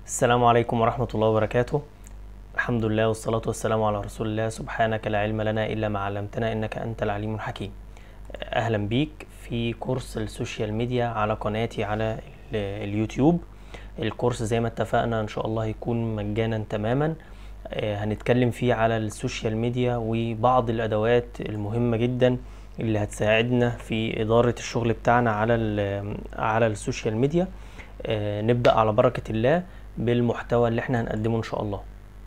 السلام عليكم ورحمة الله وبركاته الحمد لله والصلاة والسلام على رسول الله سبحانك لا علم لنا إلا ما علمتنا إنك أنت العليم الحكيم أهلا بيك في كورس السوشيال ميديا على قناتي على ال- اليوتيوب الكورس زي ما اتفقنا إن شاء الله هيكون مجانا تماما آه، هنتكلم فيه على السوشيال ميديا وبعض الأدوات المهمة جدا اللي هتساعدنا في إدارة الشغل بتاعنا على ال- على السوشيال ميديا آه، نبدأ على بركة الله بالمحتوى اللي احنا هنقدمه ان شاء الله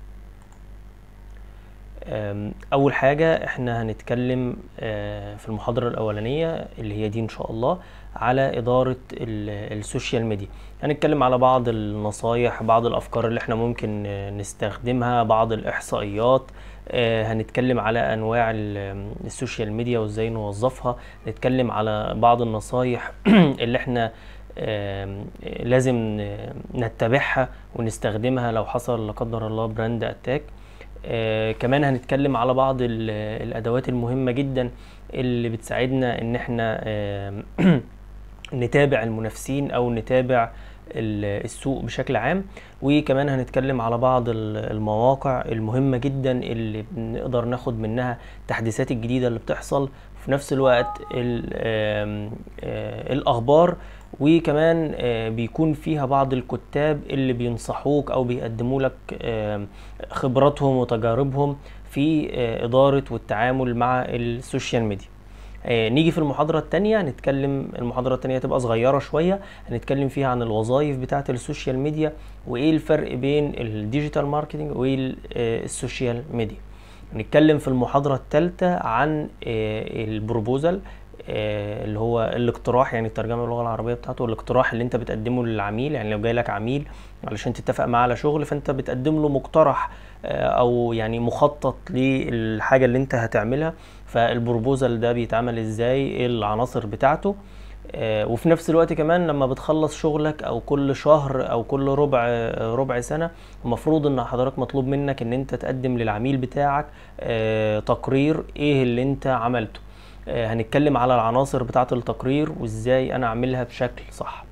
أم، اول حاجة احنا هنتكلم آه، في المحاضرة الاولانية اللي هي دي ان شاء الله على ادارة ال- السوشيال ميديا هنتكلم على بعض النصايح بعض الافكار اللي احنا ممكن آه، نستخدمها بعض الاحصائيات آه، هنتكلم على انواع ال- السوشيال ميديا وازاي نوظفها نتكلم على بعض النصايح اللي احنا آم، لازم ن- نتبعها ونستخدمها لو حصل لا قدر الله براند اتاك آه، كمان هنتكلم على بعض ال- الادوات المهمة جدا اللي بتساعدنا ان احنا آم، نتابع المنافسين او نتابع ال- السوق بشكل عام وكمان هنتكلم على بعض ال- المواقع المهمة جدا اللي بنقدر ناخد منها التحديثات الجديدة اللي بتحصل وفي نفس الوقت ال- آم، آه، الأخبار وكمان آه، بيكون فيها بعض الكتاب اللي بينصحوك أو بيقدموا لك آم، خبراتهم وتجاربهم في آه، إدارة والتعامل مع السوشيال ميديا آه، نيجي في المحاضرة التانية هنتكلم المحاضرة التانية تبقى صغيرة شوية هنتكلم فيها عن الوظائف بتاعة السوشيال ميديا وإيه الفرق بين الديجيتال ماركتينج والسوشيال ميديا هنتكلم في المحاضرة التالتة عن آه، البروبوزال آه، اللي هو الاقتراح يعني الترجمة باللغة العربية بتاعته الاقتراح اللي انت بتقدمه للعميل يعني لو جاي لك عميل علشان تتفق معاه على شغل فانت بتقدم له مقترح آه، او يعني مخطط للحاجة اللي انت هتعملها فالبروبوزال ده بيتعمل ازاي ايه العناصر بتاعته آه، وفي نفس الوقت كمان لما بتخلص شغلك او كل شهر او كل ربع آه، ربع سنة المفروض ان حضرتك مطلوب منك ان انت تقدم للعميل بتاعك آه، تقرير ايه اللي انت عملته آه، هنتكلم على العناصر بتاعة التقرير وازاي انا اعملها بشكل صح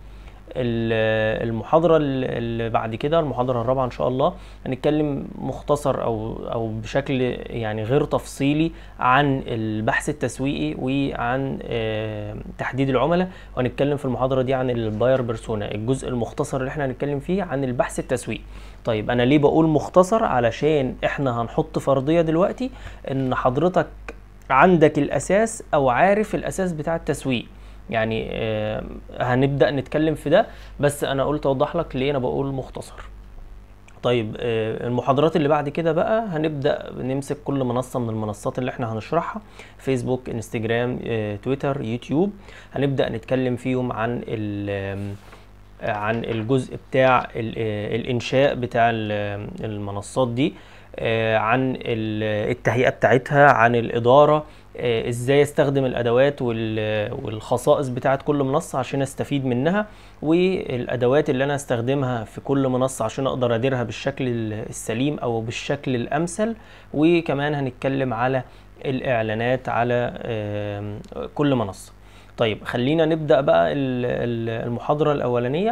ال- المحاضرة ال- اللي بعد كده المحاضرة الرابعة إن شاء الله هنتكلم مختصر أو أو بشكل يعني غير تفصيلي عن البحث التسويقي وعن آه، تحديد العملاء وهنتكلم في المحاضرة دي عن الباير بيرسونا الجزء المختصر اللي احنا هنتكلم فيه عن البحث التسويقي طيب أنا ليه بقول مختصر علشان احنا هنحط فرضية دلوقتي إن حضرتك عندك الأساس أو عارف الأساس بتاع التسويق يعني آه، هنبدأ نتكلم في ده بس انا قلت اوضح لك ليه انا بقول مختصر طيب آه، المحاضرات اللي بعد كده بقى هنبدأ نمسك كل منصة من المنصات اللي احنا هنشرحها فيسبوك انستجرام آه، تويتر يوتيوب هنبدأ نتكلم فيهم عن ال آم، آه، عن الجزء بتاع ال- آه، الإنشاء بتاع ال- المنصات دي آه، عن ال- التهيئة بتاعتها عن الإدارة آه، ازاي استخدم الادوات وال- والخصائص بتاعت كل منصة عشان استفيد منها والادوات اللي انا استخدمها في كل منصة عشان اقدر اديرها بالشكل السليم او بالشكل الامثل وكمان هنتكلم على الاعلانات على آم، كل منصة طيب خلينا نبدأ بقى ال- ال- المحاضرة الاولانية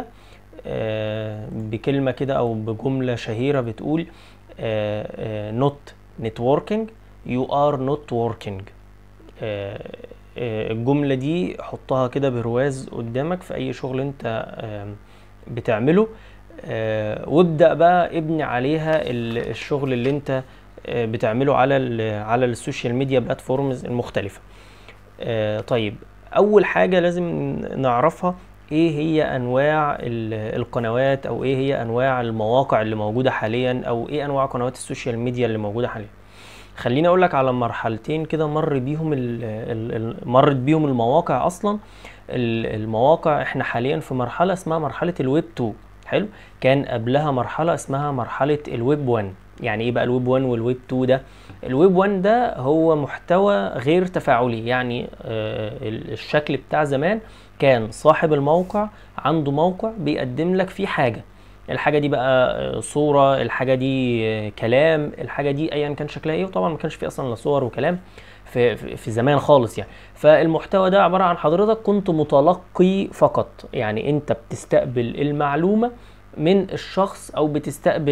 آه، بكلمة كده او بجملة شهيرة بتقول آه، آه، not networking you are not working آه، آه، الجملة دي حطها كده برواز قدامك في أي شغل أنت آم، بتعمله آه، وابدأ بقى ابني عليها ال- الشغل اللي أنت آه، بتعمله على ال- على السوشيال ميديا بلاتفورمز المختلفة آه، طيب أول حاجة لازم نعرفها ايه هي انواع ال- القنوات او ايه هي انواع المواقع اللي موجودة حاليا او ايه انواع قنوات السوشيال ميديا اللي موجودة حاليا خليني اقول لك على مرحلتين كده مر بيهم ال ال ال مرت بيهم المواقع اصلا ال- المواقع احنا حاليا في مرحله اسمها مرحله الويب 2 حلو كان قبلها مرحله اسمها مرحله الويب 1 يعني ايه بقى الويب 1 والويب 2 ده الويب 1 ده هو محتوى غير تفاعلي يعني آه، ال- الشكل بتاع زمان كان صاحب الموقع عنده موقع بيقدم لك فيه حاجه الحاجه دي بقى آه، صوره الحاجه دي آه، كلام الحاجه دي ايا كان شكلها ايه وطبعا ما كانش فيه اصلا لا صور وكلام في في في زمان خالص يعني فالمحتوى ده عباره عن حضرتك كنت متلقي فقط يعني انت بتستقبل المعلومه من الشخص او بتستقبل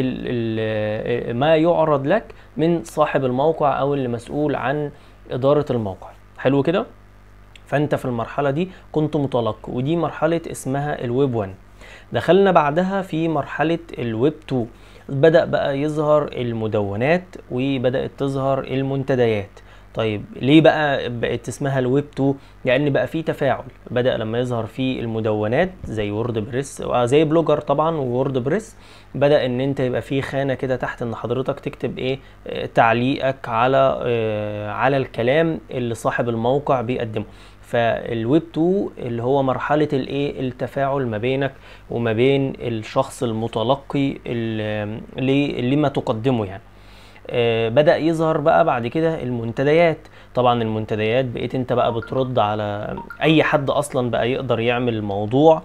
ال- ما يعرض لك من صاحب الموقع او اللي مسؤول عن اداره الموقع حلو كده فانت في المرحله دي كنت متلقي ودي مرحله اسمها الويب 1 دخلنا بعدها في مرحله الويب 2 بدأ بقى يظهر المدونات وبدأت تظهر المنتديات طيب ليه بقى بقت اسمها الويب 2 لان بقى في تفاعل بدأ لما يظهر في المدونات زي وورد بريس زي بلوجر طبعا وورد بريس بدأ ان انت يبقى في خانة كده تحت ان حضرتك تكتب ايه آه، تعليقك على آه، على الكلام اللي صاحب الموقع بيقدمه فالويب 2 اللي هو مرحلة الايه التفاعل ما بينك وما بين الشخص المتلقي ال- ل- لما تقدمه يعني آه، بدأ يظهر بقى بعد كده المنتديات طبعا المنتديات بقيت انت بقى بترد على اي حد اصلا بقى يقدر يعمل موضوع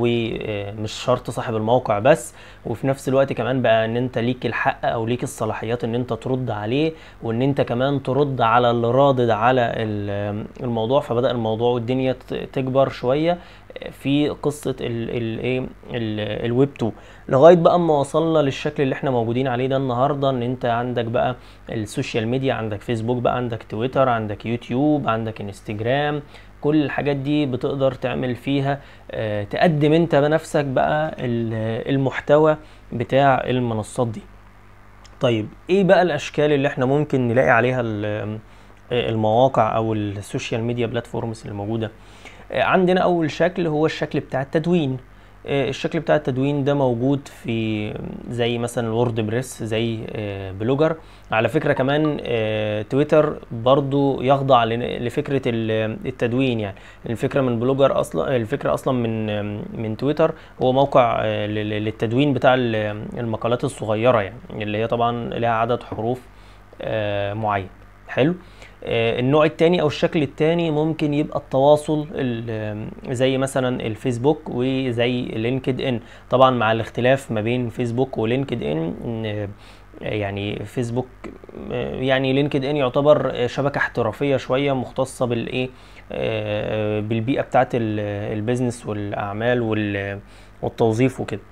ومش شرط صاحب الموقع بس وفي نفس الوقت كمان بقى ان انت ليك الحق او ليك الصلاحيات ان انت ترد عليه وان انت كمان ترد على اللي رادد على ال- الموضوع فبدأ الموضوع والدنيا ت- تكبر شوية في قصة الايه الويب 2 لغاية بقى اما وصلنا للشكل اللي احنا موجودين عليه ده النهاردة ان انت عندك بقى السوشيال ميديا عندك فيسبوك بقى عندك تويتر عندك يوتيوب عندك انستجرام كل الحاجات دي بتقدر تعمل فيها آه، تقدم انت بنفسك بقى ال- المحتوى بتاع المنصات دي طيب ايه بقى الاشكال اللي احنا ممكن نلاقي عليها ال- المواقع او السوشيال ميديا بلاتفورمز اللي موجوده آه، عندنا اول شكل هو الشكل بتاع التدوين آه، الشكل بتاع التدوين ده موجود في زي مثلا الورد بريس زي آه، بلوجر على فكرة كمان آه، تويتر برضو يخضع لن- لفكرة ال- التدوين يعني الفكرة من بلوجر أصلا الفكرة أصلا من من تويتر هو موقع آه، لل- للتدوين بتاع ال- المقالات الصغيرة يعني اللي هي طبعا لها عدد حروف آه، معين حلو آه، النوع التاني او الشكل التاني ممكن يبقى التواصل ال- زي مثلا الفيسبوك وزي لينكد ان طبعا مع الاختلاف ما بين فيسبوك ولينكد ان إن، آه، يعني فيسبوك آه، يعني لينكد ان يعتبر آه، شبكة احترافية شوية مختصة بالايه آه، بالبيئة بتاعت ال- البيزنس والاعمال وال- والتوظيف وكده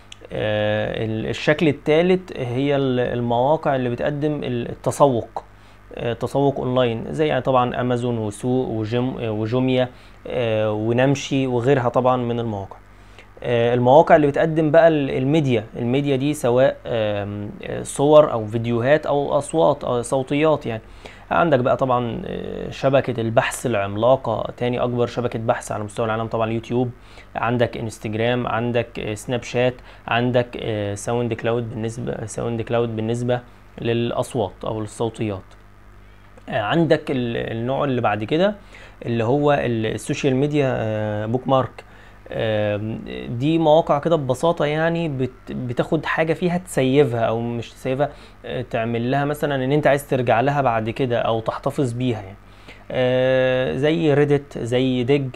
آه، ال- الشكل الثالث هي ال- المواقع اللي بتقدم التسوق آه، تسوق اونلاين زي يعني طبعا امازون وسوق وجم آه، وجوميا آه، ونمشي وغيرها طبعا من المواقع آه، المواقع اللي بتقدم بقى ال- الميديا الميديا دي سواء آم، آه، صور او فيديوهات او اصوات او صوتيات يعني عندك بقى طبعا آه، شبكة البحث العملاقة تاني أكبر شبكة بحث على مستوى العالم طبعا اليوتيوب عندك انستجرام عندك آه، سناب شات عندك آه، ساوند كلاود بالنسبة ساوند كلاود بالنسبة للأصوات أو الصوتيات آه، عندك ال- النوع اللي بعد كده اللي هو ال- السوشيال ميديا آه، بوك مارك آم، دي مواقع كده ببساطة يعني بت- بتاخد حاجة فيها تسيفها أو مش تسيفها آه، تعمل لها مثلا إن أنت عايز ترجع لها بعد كده أو تحتفظ بيها يعني آه، زي ريدت زي ديج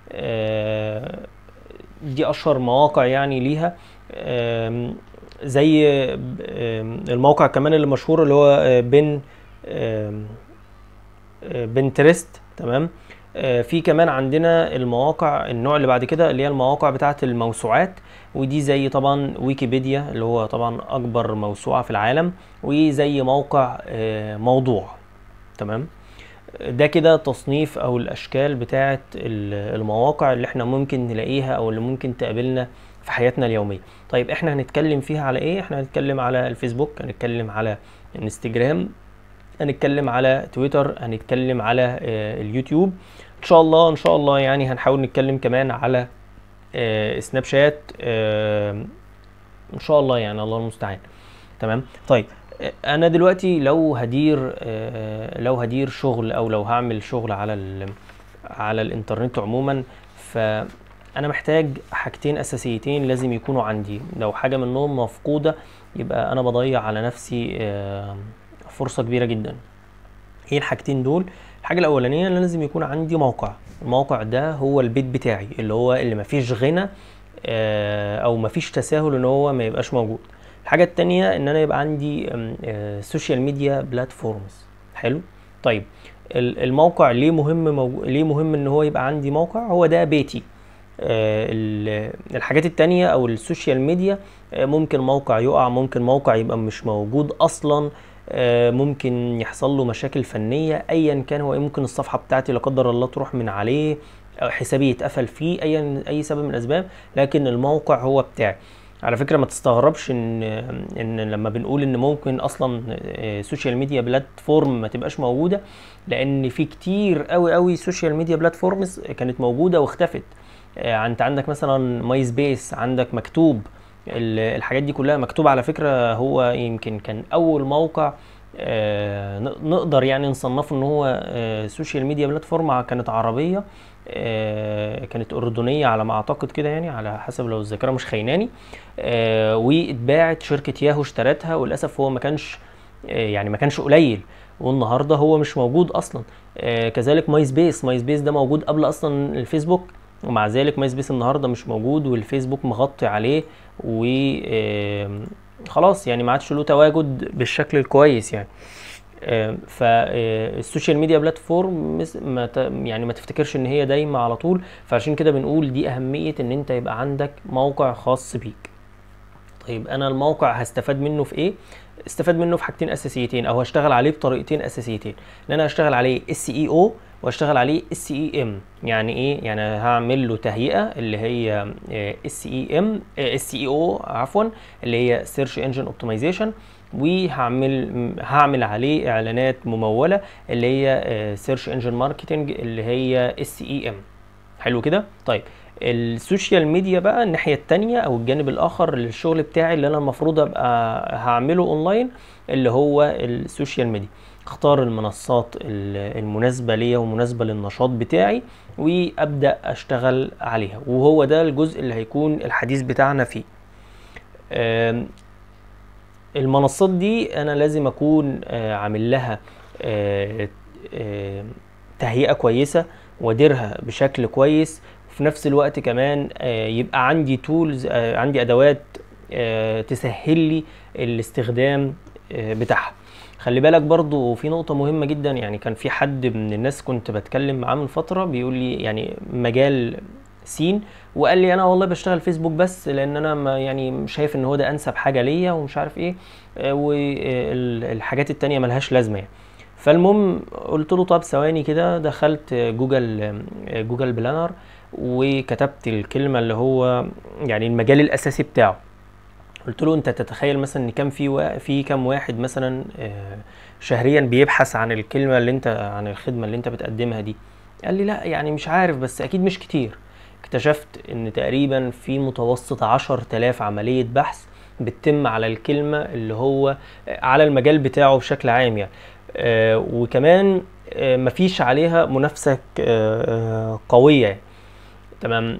آه، دي أشهر مواقع يعني ليها آم، زي آم، الموقع كمان اللي مشهور اللي هو آه، بن آم، آه، بنترست تمام آه، في كمان عندنا المواقع النوع اللي بعد كده اللي هي المواقع بتاعة الموسوعات ودي زي طبعا ويكيبيديا اللي هو طبعا أكبر موسوعة في العالم وزي موقع آه، موضوع تمام ده كده تصنيف او الاشكال بتاعه ال- المواقع اللي احنا ممكن نلاقيها او اللي ممكن تقابلنا في حياتنا اليوميه طيب احنا هنتكلم فيها على ايه احنا هنتكلم على الفيسبوك هنتكلم على انستجرام هنتكلم على تويتر هنتكلم على آه، اليوتيوب ان شاء الله ان شاء الله يعني هنحاول نتكلم كمان على آه، سناب شات آه، ان شاء الله يعني الله المستعان تمام طيب آه، انا دلوقتي لو هدير آه، لو هدير شغل او لو هعمل شغل على ال على الانترنت عموما فانا محتاج حاجتين اساسيتين لازم يكونوا عندي لو حاجه منهم مفقوده يبقى انا بضيع على نفسي آه، فرصه كبيره جدا ايه الحاجتين دول الحاجه الاولانيه ان لازم يكون عندي موقع الموقع ده هو البيت بتاعي اللي هو اللي مفيش غنى آه، او مفيش تساهل ان هو ما يبقاش موجود الحاجه التانية ان انا يبقى عندي سوشيال ميديا بلاتفورمز حلو طيب ال- الموقع ليه مهم موجو... ليه مهم ان هو يبقى عندي موقع هو ده بيتي آه، ال- الحاجات التانية او السوشيال ميديا آه، ممكن موقع يقع ممكن موقع يبقى مش موجود اصلا آه، ممكن يحصل له مشاكل فنية ايا كان هو ايه ممكن الصفحة بتاعتي لا قدر الله تروح من عليه أو حسابي يتقفل فيه ايا اي سبب من الاسباب لكن الموقع هو بتاعي على فكرة ما تستغربش ان ان لما بنقول ان ممكن اصلا آه، سوشيال ميديا بلاتفورم ما تبقاش موجودة لان في كتير قوي قوي سوشيال ميديا بلاتفورمز كانت موجودة واختفت آه، انت عندك مثلا ماي سبيس عندك مكتوب ال- الحاجات دي كلها مكتوب على فكرة هو يمكن كان اول موقع آه، ن- نقدر يعني نصنفه ان هو آه، سوشيال ميديا بلاتفورم كانت عربية آه، كانت أردنية على ما أعتقد كده يعني على حسب لو الذاكرة مش خيناني آه، واتباعت شركة ياهو اشترتها وللأسف هو ما كانش آه، يعني ما كانش قليل والنهارده هو مش موجود اصلا آه، كذلك ماي سبيس ماي سبيس ده موجود قبل اصلا الفيسبوك ومع ذلك ماي سبيس النهارده مش موجود والفيسبوك مغطي عليه و آم، خلاص يعني ما عادش له تواجد بالشكل الكويس يعني فالسوشيال ميديا بلاتفورم مس- ما ت- يعني ما تفتكرش ان هي دايما على طول فعشان كده بنقول دي اهمية ان انت يبقى عندك موقع خاص بيك طيب انا الموقع هستفاد منه في ايه استفاد منه في حاجتين اساسيتين او هشتغل عليه بطريقتين اساسيتين ان انا هشتغل عليه اس اي او واشتغل عليه اس اي ام يعني ايه يعني هعمل له تهيئه اللي هي اس اي ام اس اي او عفوا اللي هي سيرش انجن اوبتمايزيشن وهعمل هعمل عليه اعلانات مموله اللي هي سيرش انجن ماركتنج اللي هي اس اي ام حلو كده طيب السوشيال ميديا بقى الناحية التانية او الجانب الاخر للشغل بتاعي اللي انا المفروض ابقى هعمله اونلاين اللي هو السوشيال ميديا اختار المنصات ال- المناسبة ليا ومناسبة للنشاط بتاعي وابدأ اشتغل عليها وهو ده الجزء اللي هيكون الحديث بتاعنا فيه آم، المنصات دي انا لازم اكون آه، عامل لها آه، آه، تهيئة كويسة واديرها بشكل كويس وفي نفس الوقت كمان آه، يبقى عندي تولز عندي ادوات آه، تسهل لي الاستخدام آه، بتاعها خلي بالك برضو في نقطة مهمة جدا يعني كان في حد من الناس كنت بتكلم معاه من فترة بيقول لي يعني مجال سين وقال لي انا والله بشتغل فيسبوك بس لان انا ما يعني شايف ان هو ده انسب حاجة ليا ومش عارف ايه والحاجات التانية ملهاش لازمة يعني فالمهم قلت له طب ثواني كده دخلت جوجل جوجل بلانر وكتبت الكلمة اللي هو يعني المجال الأساسي بتاعه قلت له انت تتخيل مثلا ان كان في وا... في كام واحد مثلا آه، شهريا بيبحث عن الكلمة اللي انت عن الخدمة اللي انت بتقدمها دي قال لي لا يعني مش عارف بس اكيد مش كتير اكتشفت ان تقريبا في متوسط عشر تلاف عملية بحث بتتم على الكلمة اللي هو على المجال بتاعه بشكل عام يعني آه، وكمان آه، مفيش عليها منافسة آه، آه، قوية يعني. تمام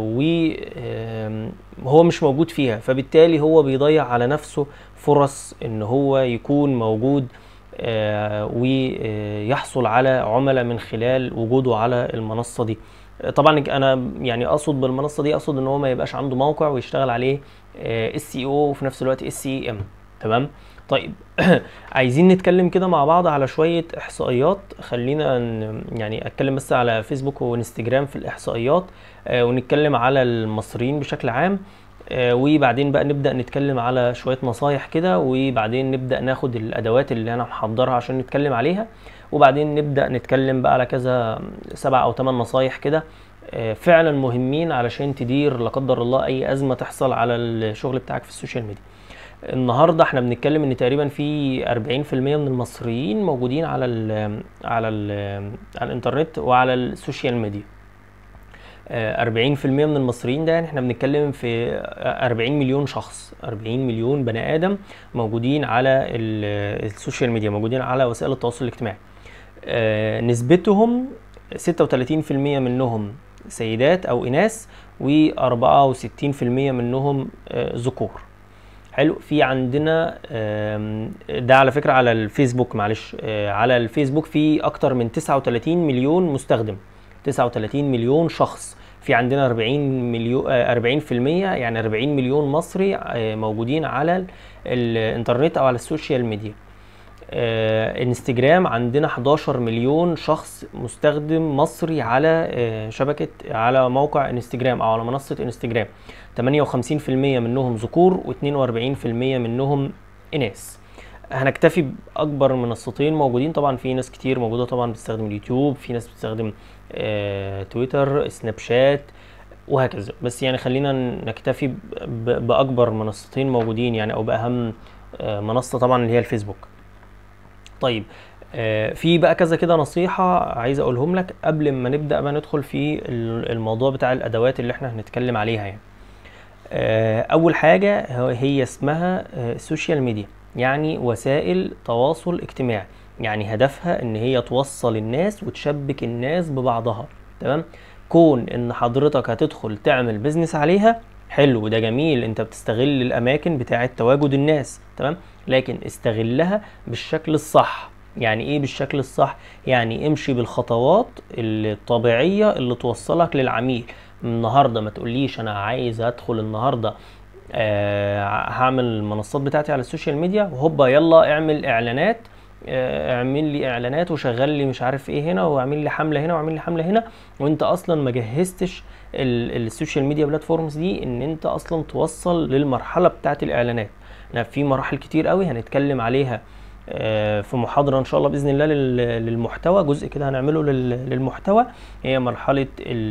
وهو مش موجود فيها فبالتالي هو بيضيع على نفسه فرص ان هو يكون موجود آه، ويحصل على عملاء من خلال وجوده على المنصة دي آه، طبعا انا يعني اقصد بالمنصة دي اقصد ان هو ما يبقاش عنده موقع ويشتغل عليه اس اي او وفي نفس الوقت اس اي ام تمام طيب عايزين نتكلم كده مع بعض على شوية إحصائيات خلينا ن- يعني أتكلم بس على فيسبوك وانستجرام في الإحصائيات آه، ونتكلم على المصريين بشكل عام آه، وبعدين بقى نبدأ نتكلم على شوية نصايح كده وبعدين نبدأ ناخد الأدوات اللي أنا محضرها عشان نتكلم عليها وبعدين نبدأ نتكلم بقى على كذا سبع أو ثمان نصايح كده آه، فعلا مهمين علشان تدير لا قدر الله أي أزمة تحصل على الشغل بتاعك في السوشيال ميديا النهارده احنا بنتكلم ان تقريبا في 40% من المصريين موجودين على ال على ال على الانترنت وعلى السوشيال ميديا آه، 40% من المصريين ده يعني احنا بنتكلم في آه، 40 مليون شخص 40 مليون بني ادم موجودين على ال- السوشيال ميديا موجودين على وسائل التواصل الاجتماعي آه، نسبتهم 36% منهم سيدات او اناث و64% منهم آه، ذكور حلو في عندنا آم، ده على فكرة على الفيسبوك معلش آه، على الفيسبوك في أكتر من 39 مليون مستخدم 39 مليون شخص في عندنا 40 مليون 40% يعني 40 مليون مصري آه، موجودين على ال- الانترنت أو على السوشيال ميديا آه انستجرام عندنا 11 مليون شخص مستخدم مصري على آه شبكة على موقع انستجرام او على منصة انستجرام 58% منهم ذكور و42% منهم اناث هنكتفي باكبر منصتين موجودين طبعا في ناس كتير موجوده طبعا بتستخدم اليوتيوب في ناس بتستخدم آه تويتر سناب شات وهكذا بس يعني خلينا نكتفي ب- ب- باكبر منصتين موجودين يعني او باهم آه منصه طبعا اللي هي الفيسبوك طيب آه، في بقى كذا كده نصيحة عايز اقولهم لك قبل ما نبدأ بقى ندخل في ال- الموضوع بتاع الادوات اللي احنا هنتكلم عليها يعني آه، اول حاجة هو- هي اسمها السوشيال ميديا يعني وسائل تواصل اجتماعي يعني هدفها ان هي توصل الناس وتشبك الناس ببعضها تمام كون ان حضرتك هتدخل تعمل بيزنس عليها حلو ده جميل انت بتستغل الاماكن بتاعه تواجد الناس تمام لكن استغلها بالشكل الصح يعني ايه بالشكل الصح يعني امشي بالخطوات الطبيعية اللي توصلك للعميل النهارده ما تقوليش انا عايز ادخل النهارده آه هعمل المنصات بتاعتي على السوشيال ميديا وهوبا يلا اعمل اعلانات آه، اعمل لي اعلانات وشغل لي مش عارف ايه هنا واعمل لي حمله هنا واعمل لي حمله هنا وانت اصلا ما جهزتش ال- السوشيال ميديا بلاتفورمز دي ان انت اصلا توصل للمرحله بتاعت الاعلانات احنا في مراحل كتير قوي هنتكلم عليها آه، في محاضره ان شاء الله باذن الله لل- للمحتوى جزء كده هنعمله لل- للمحتوى هي مرحله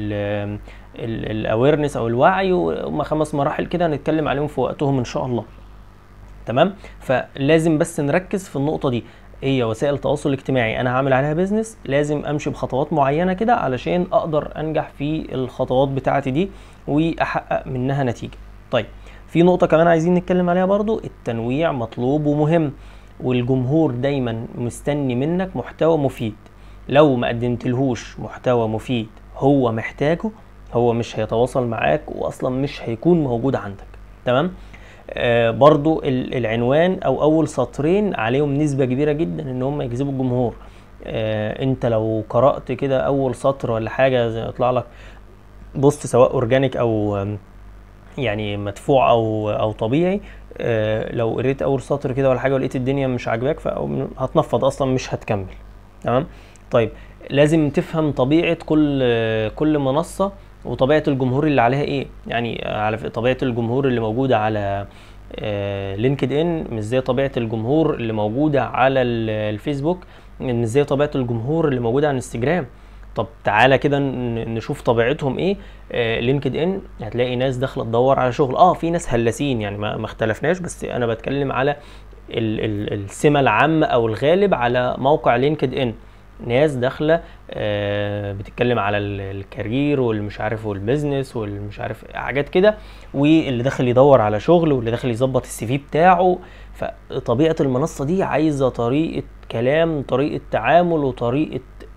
الاويرنس او الوعي وهم خمس مراحل كده هنتكلم عليهم في وقتهم ان شاء الله تمام فلازم بس نركز في النقطه دي هي وسائل التواصل الاجتماعي انا هعمل عليها بيزنس لازم امشي بخطوات معينه كده علشان اقدر انجح في الخطوات بتاعتي دي واحقق منها نتيجه طيب في نقطه كمان عايزين نتكلم عليها برضو التنويع مطلوب ومهم والجمهور دايما مستني منك محتوى مفيد لو ما قدمتلهوش محتوى مفيد هو محتاجه هو مش هيتواصل معاك واصلا مش هيكون موجود عندك تمام آه برضو ال- العنوان او اول سطرين عليهم نسبة كبيرة جدا ان هم يجذبوا الجمهور آه انت لو قرأت كده اول سطر ولا حاجة زي يطلع لك بوست سواء اورجانيك او آم، يعني مدفوع او او طبيعي آه لو قريت اول سطر كده ولا حاجة ولقيت الدنيا مش عاجباك فهتنفض اصلا مش هتكمل تمام طيب لازم تفهم طبيعة كل آه، كل منصة وطبيعة الجمهور اللي عليها ايه يعني آه، على ف- طبيعة الجمهور اللي موجودة على لينكد ان مش زي طبيعة الجمهور اللي موجودة على ال- الفيسبوك مش زي طبيعة الجمهور اللي موجودة على الانستجرام طب تعالى كده ن- نشوف طبيعتهم ايه لينكد ان هتلاقي ناس داخله تدور على شغل اه في ناس هلاسين يعني ما ما اختلفناش بس انا بتكلم على ال ال السمة العامة او الغالب على موقع لينكد ان ناس داخله آه، بتتكلم على ال- الكارير والمش عارف والبيزنس والمش عارف حاجات كده واللي داخل يدور على شغل واللي داخل يظبط السي في بتاعه فطبيعه المنصه دي عايزه طريقه كلام طريقه تعامل وطريقه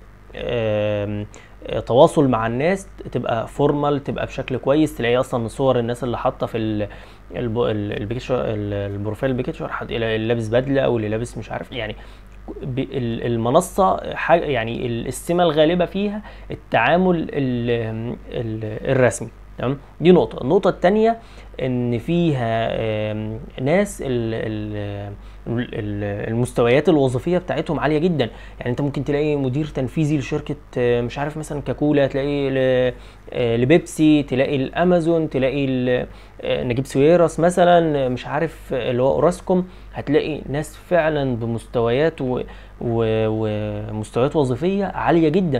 آم، آه، تواصل مع الناس تبقى فورمال تبقى بشكل كويس تلاقي اصلا صور الناس اللي حاطه في ال- الب- ال- البيكتشر ال- البروفايل بيكتشر حد- اللي لابس بدله او اللي لابس مش عارف يعني ب- ال- المنصه حاجه يعني ال- السمه الغالبه فيها التعامل ال- ال- الرسمي تمام دي نقطه النقطه الثانيه ان فيها آم، ناس ال- ال- ال- المستويات الوظيفيه بتاعتهم عاليه جدا يعني انت ممكن تلاقي مدير تنفيذي لشركه آه، مش عارف مثلا كاكولا تلاقي ل- آه، لبيبسي تلاقي الامازون تلاقي ال- آه، نجيب سويرس مثلا آه، مش عارف آه، اللي هو اوراسكوم هتلاقي ناس فعلا بمستويات و- و- ومستويات وظيفيه عاليه جدا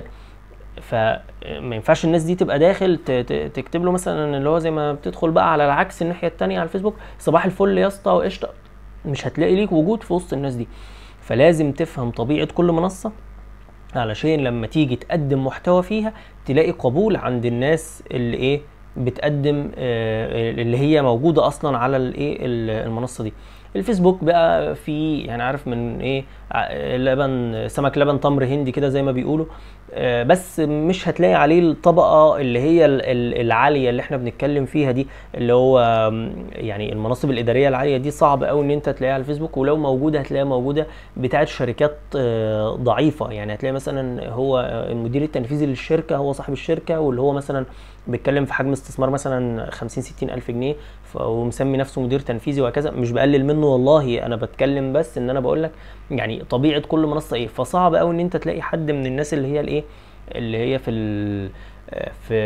فما ينفعش الناس دي تبقى داخل ت- ت- تكتب له مثلا اللي هو زي ما بتدخل بقى على العكس الناحيه التانيه على الفيسبوك صباح الفل يا اسطى وقشطه مش هتلاقي ليك وجود في وسط الناس دي فلازم تفهم طبيعه كل منصه علشان لما تيجي تقدم محتوى فيها تلاقي قبول عند الناس اللي ايه بتقدم آه، اللي هي موجوده اصلا على الايه ال- المنصه دي الفيسبوك بقى في يعني عارف من ايه ع- لبن سمك لبن تمر هندي كده زي ما بيقولوا آه، بس مش هتلاقي عليه الطبقه اللي هي ال- ال- العاليه اللي احنا بنتكلم فيها دي اللي هو آم، يعني المناصب الاداريه العاليه دي صعب قوي ان انت تلاقيها على الفيسبوك ولو موجوده هتلاقيها موجوده بتاعت شركات آه، ضعيفه يعني هتلاقي مثلا هو آه، المدير التنفيذي للشركه هو صاحب الشركه واللي هو مثلا بيتكلم في حجم استثمار مثلا 50 60 الف جنيه ف- ومسمي نفسه مدير تنفيذي وهكذا مش بقلل منه والله انا بتكلم بس ان انا بقول لك يعني طبيعه كل منصه ايه فصعب قوي ان انت تلاقي حد من الناس اللي هي الايه اللي هي في ال في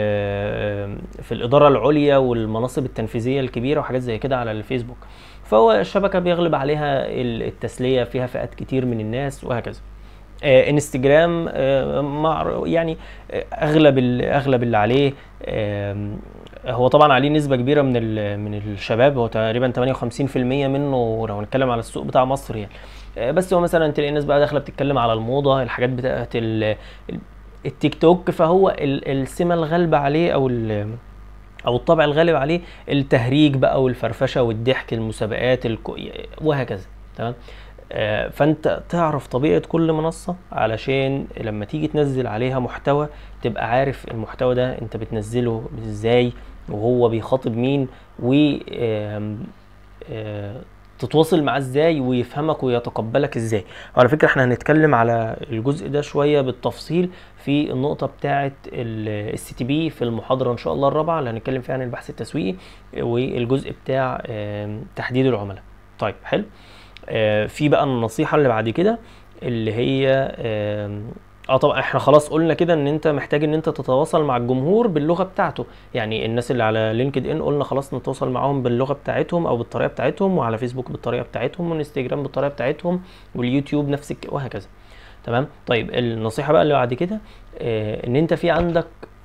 في الاداره العليا والمناصب التنفيذيه الكبيره وحاجات زي كده على الفيسبوك فهو الشبكه بيغلب عليها ال- التسليه فيها فئات كتير من الناس وهكذا آه، انستجرام آه، مع يعني آه، اغلب ال- اغلب اللي عليه آم، هو طبعا عليه نسبه كبيره من ال- من الشباب هو تقريبا 58% منه لو هنتكلم على السوق بتاع مصر يعني آه، بس هو مثلا تلاقي الناس بقى داخله بتتكلم على الموضه الحاجات بتاعت ال- ال- التيك توك فهو ال- السمه الغالبه عليه او ال- او الطبع الغالب عليه التهريج بقى والفرفشه والضحك المسابقات الكو... وهكذا تمام آه، فانت تعرف طبيعه كل منصه علشان لما تيجي تنزل عليها محتوى تبقى عارف المحتوى ده انت بتنزله ازاي وهو بيخاطب مين و آم، آه، تتواصل معاه ازاي ويفهمك ويتقبلك ازاي وعلى فكره احنا هنتكلم على الجزء ده شويه بالتفصيل في النقطه بتاعه السي تي بي في المحاضره ان شاء الله الرابعه اللي هنتكلم فيها عن البحث التسويقي والجزء بتاع آم، تحديد العملاء طيب حلو آه، في بقى النصيحه اللي بعد كده اللي هي آم، اه طبعا احنا خلاص قلنا كده ان انت محتاج ان انت تتواصل مع الجمهور باللغه بتاعته يعني الناس اللي على لينكد ان قلنا خلاص نتواصل معاهم باللغه بتاعتهم او بالطريقه بتاعتهم وعلى فيسبوك بالطريقه بتاعتهم والانستجرام بالطريقه بتاعتهم واليوتيوب نفس الك... وهكذا تمام طيب النصيحه بقى اللي بعد كده آه ان انت في عندك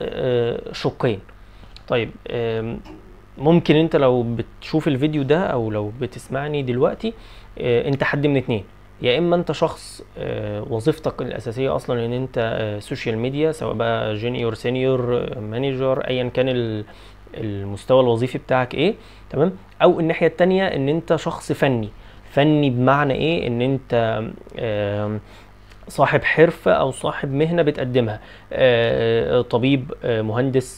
آه شقين طيب آم، ممكن انت لو بتشوف الفيديو ده او لو بتسمعني دلوقتي آه، انت حد من اتنين يا اما انت شخص آه، وظيفتك الاساسيه اصلا ان انت آه، سوشيال ميديا سواء بقى جونيور سينيور مانجر ايا كان ال- المستوى الوظيفي بتاعك ايه تمام او الناحيه التانية ان انت شخص فني فني بمعنى ايه ان انت آم، صاحب حرفه او صاحب مهنه بتقدمها آه، طبيب آه، مهندس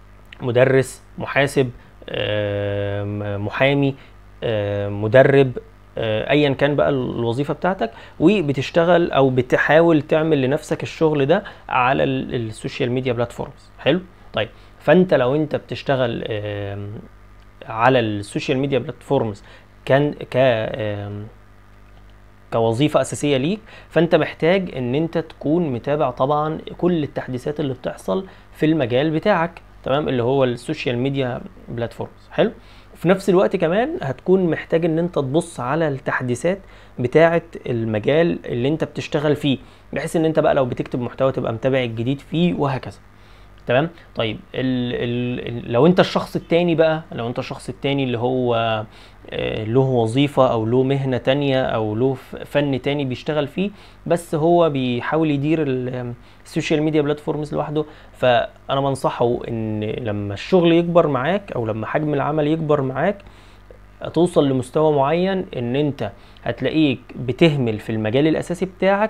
مدرس محاسب آم، محامي آم، مدرب آه، ايا كان بقى الوظيفه بتاعتك وبتشتغل او بتحاول تعمل لنفسك الشغل ده على ال- السوشيال ميديا بلاتفورمز حلو طيب فانت لو انت بتشتغل آم، على السوشيال ميديا بلاتفورمز كان ك آم، كوظيفه اساسيه ليك فانت محتاج ان انت تكون متابع طبعا كل التحديثات اللي بتحصل في المجال بتاعك تمام اللي هو السوشيال ميديا بلاتفورمز حلو وفي نفس الوقت كمان هتكون محتاج ان انت تبص على التحديثات بتاعه المجال اللي انت بتشتغل فيه بحيث ان انت بقى لو بتكتب محتوى تبقى متابع الجديد فيه وهكذا تمام طيب ال ال ال لو انت الشخص التاني بقى لو انت الشخص التاني اللي هو آه، له وظيفة او له مهنة تانية او له ف- فن تاني بيشتغل فيه بس هو بيحاول يدير ال- السوشيال ميديا بلاتفورمز لوحده فانا بنصحه ان لما الشغل يكبر معاك او لما حجم العمل يكبر معاك توصل لمستوى معين ان انت هتلاقيك بتهمل في المجال الاساسي بتاعك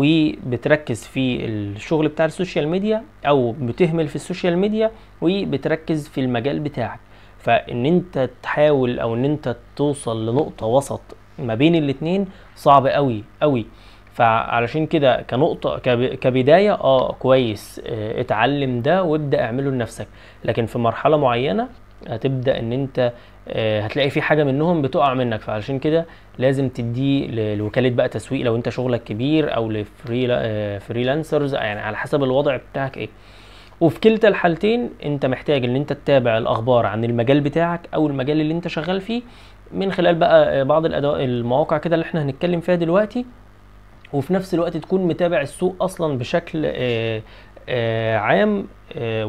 وبتركز في الشغل بتاع السوشيال ميديا او بتهمل في السوشيال ميديا وبتركز في المجال بتاعك فان انت تحاول او ان انت توصل لنقطة وسط ما بين الاتنين صعب قوي قوي فعلشان كده كنقطة كب- كبداية اه كويس اه اتعلم ده وابدأ اعمله لنفسك لكن في مرحلة معينة هتبدأ ان انت آه، هتلاقي في حاجة منهم بتقع منك فعلشان كده لازم تديه ل- لوكالة بقى تسويق لو انت شغلك كبير او لفريلانسرز يعني على حسب الوضع بتاعك ايه وفي كلتا الحالتين انت محتاج ان انت تتابع الاخبار عن المجال بتاعك او المجال اللي انت شغال فيه من خلال بقى آه، بعض الادوات المواقع كده اللي احنا هنتكلم فيها دلوقتي وفي نفس الوقت تكون متابع السوق اصلا بشكل آه، آه، عام آه،